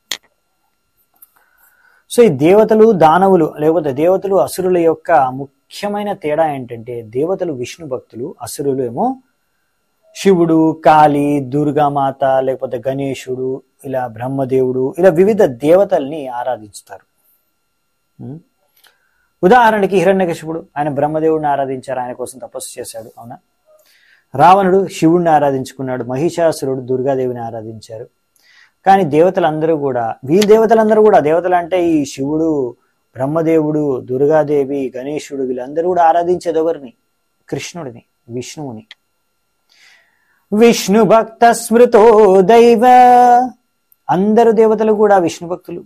సో ఈ దేవతలు దానవులు లేకపోతే దేవతలు అసురుల యొక్క ముఖ్య ముఖ్యమైన తేడా ఏంటంటే దేవతలు విష్ణు భక్తులు అసురులు ఏమో శివుడు కాళి దుర్గామాత లేకపోతే గణేశుడు ఇలా బ్రహ్మదేవుడు ఇలా వివిధ దేవతల్ని ఆరాధిస్తారు ఉం? ఉదాహరణకి హిరణ్యకశిపుడు ఆయన బ్రహ్మదేవుడిని ఆరాధించారు ఆయన కోసం తపస్సు చేశాడు అవునా రావణుడు శివుణ్ణి ఆరాధించుకున్నాడు మహిషాసురుడు దుర్గాదేవిని ఆరాధించారు కానీ దేవతలందరూ కూడా వీళ్ళ దేవతలందరూ కూడా దేవతలు అంటే ఈ శివుడు బ్రహ్మదేవుడు దుర్గాదేవి గణేశుడు వీళ్ళందరూ కూడా ఆరాధించేది ఎవరిని కృష్ణుడిని విష్ణువుని విష్ణు భక్త స్మృతో దైవ అందరు దేవతలు కూడా విష్ణు భక్తులు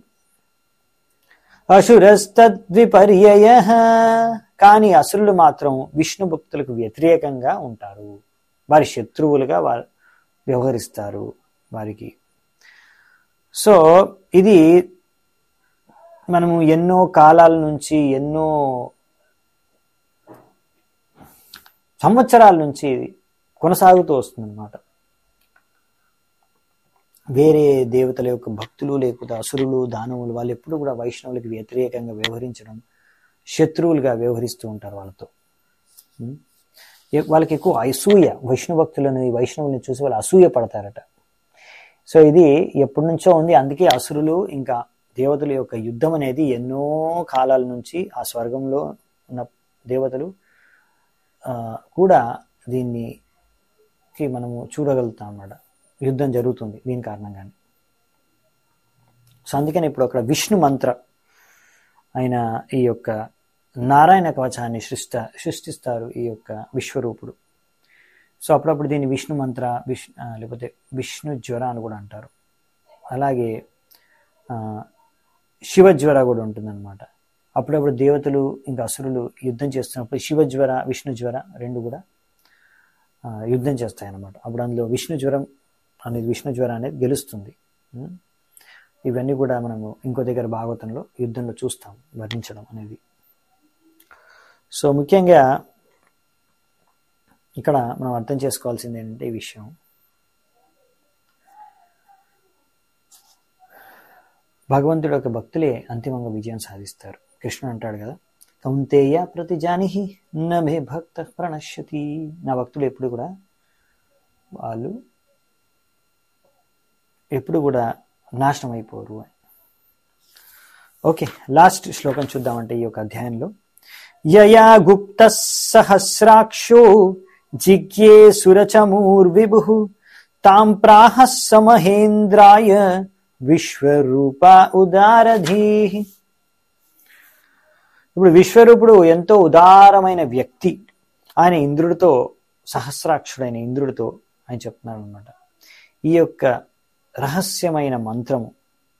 అసురస్తద్విపర్యయ కానీ అసురులు మాత్రం విష్ణు భక్తులకు వ్యతిరేకంగా ఉంటారు వారి శత్రువులుగా వారు వ్యవహరిస్తారు వారికి సో ఇది మనము ఎన్నో కాలాల నుంచి ఎన్నో సంవత్సరాల నుంచి ఇది కొనసాగుతూ వస్తుందన్నమాట వేరే దేవతల యొక్క భక్తులు లేకపోతే అసురులు దానవులు వాళ్ళు ఎప్పుడు కూడా వైష్ణవులకి వ్యతిరేకంగా వ్యవహరించడం శత్రువులుగా వ్యవహరిస్తూ ఉంటారు వాళ్ళతో ఉం? ఎ- వాళ్ళకి ఎక్కువ అసూయ వైష్ణవ భక్తులను ఈ వైష్ణవుల్ని చూసి వాళ్ళు అసూయ పడతారట సో ఇది ఎప్పటి నుంచో ఉంది అందుకే అసురులు ఇంకా దేవతల యొక్క యుద్ధం అనేది ఎన్నో కాలాల నుంచి ఆ స్వర్గంలో ఉన్న దేవతలు ఆ, కూడా దీన్ని కి మనము చూడగలుగుతాం అన్నమాట యుద్ధం జరుగుతుంది దీని కారణంగానే సో అందుకని ఇప్పుడు అక్కడ విష్ణు మంత్ర ఆయన ఈ యొక్క నారాయణ కవచాన్ని సృష్ట సృష్టిస్తారు ఈ యొక్క విశ్వరూపుడు సో అప్పుడప్పుడు దీన్ని విష్ణు మంత్ర విష్ణు ఆ, లేకపోతే విష్ణు జ్వర అని కూడా అంటారు అలాగే ఆ, శివజ్వర కూడా ఉంటుందన్నమాట అప్పుడప్పుడు దేవతలు ఇంకా అసురులు యుద్ధం చేస్తున్నప్పుడు శివజ్వర విష్ణు జ్వర రెండు కూడా ఆ, యుద్ధం చేస్తాయి అన్నమాట అప్పుడు అందులో విష్ణు జ్వరం అనేది విష్ణు జ్వరం అనేది గెలుస్తుంది ఉం? ఇవన్నీ కూడా మనము ఇంకో దగ్గర భాగవతంలో యుద్ధంలో చూస్తాం వర్ణించడం అనేది సో ముఖ్యంగా ఇక్కడ మనం అర్థం చేసుకోవాల్సింది ఏంటంటే ఈ విషయం భగవంతుడి యొక్క భక్తులే అంతిమంగా విజయం సాధిస్తారు కృష్ణుడు అంటాడు కదా కౌంతేయ ప్రతిజానిహి నమే భక్త ప్రణశ్యతి నా భక్తులు ఎప్పుడు కూడా వాళ్ళు ఎప్పుడు కూడా నాశనం అయిపోరు అని ఓకే లాస్ట్ శ్లోకం చూద్దామంటే ఈ యొక్క అధ్యాయంలో యయా గుప్త సహస్రాక్షో జిజ్ఞే సురచమూర్విభు తాం ప్రాహ సమహేంద్రాయ విశ్వరూప ఉదారధీ ఇప్పుడు విశ్వరూపుడు ఎంతో ఉదారమైన వ్యక్తి ఆయన ఇంద్రుడితో సహస్రాక్షుడైన ఇంద్రుడితో ఆయన చెప్తున్నాడు అనమాట ఈ యొక్క రహస్యమైన మంత్రము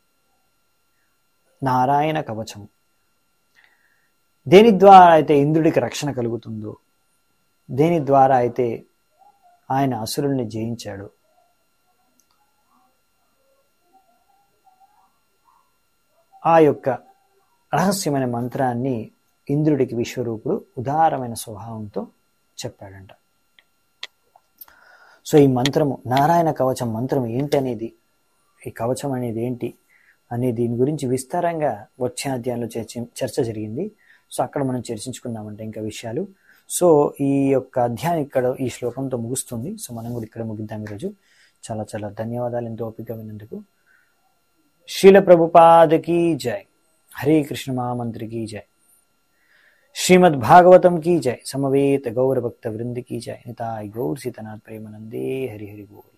నారాయణ కవచము దేని ద్వారా అయితే ఇంద్రుడికి రక్షణ కలుగుతుందో దేని ద్వారా అయితే ఆయన అసురుల్ని జయించాడు ఆ యొక్క రహస్యమైన మంత్రాన్ని ఇంద్రుడికి విశ్వరూపుడు ఉదారమైన స్వభావంతో చెప్పాడంట సో ఈ మంత్రము నారాయణ కవచం మంత్రం ఏంటి అనేది ఈ కవచం అనేది ఏంటి అనే దీని గురించి విస్తారంగా వచ్చే అధ్యాయంలో చర్చ చర్చ జరిగింది సో అక్కడ మనం చర్చించుకుందామంటే ఇంకా విషయాలు సో ఈ యొక్క అధ్యాయం ఇక్కడ ఈ శ్లోకంతో ముగుస్తుంది సో మనం కూడా ఇక్కడ ముగిద్దాం ఈరోజు చాలా చాలా ధన్యవాదాలు ఎంతో ఓపిక విన్నందుకు శీల ప్రభుపాదకి జై హరే కృష్ణ మహామంత్రి की जय श्रीमद् भागवतम की जय समवेत गौर भक्त वृंद की जय निताय गौर सीतनाथ प्रेमानंदे हरि हरि बोल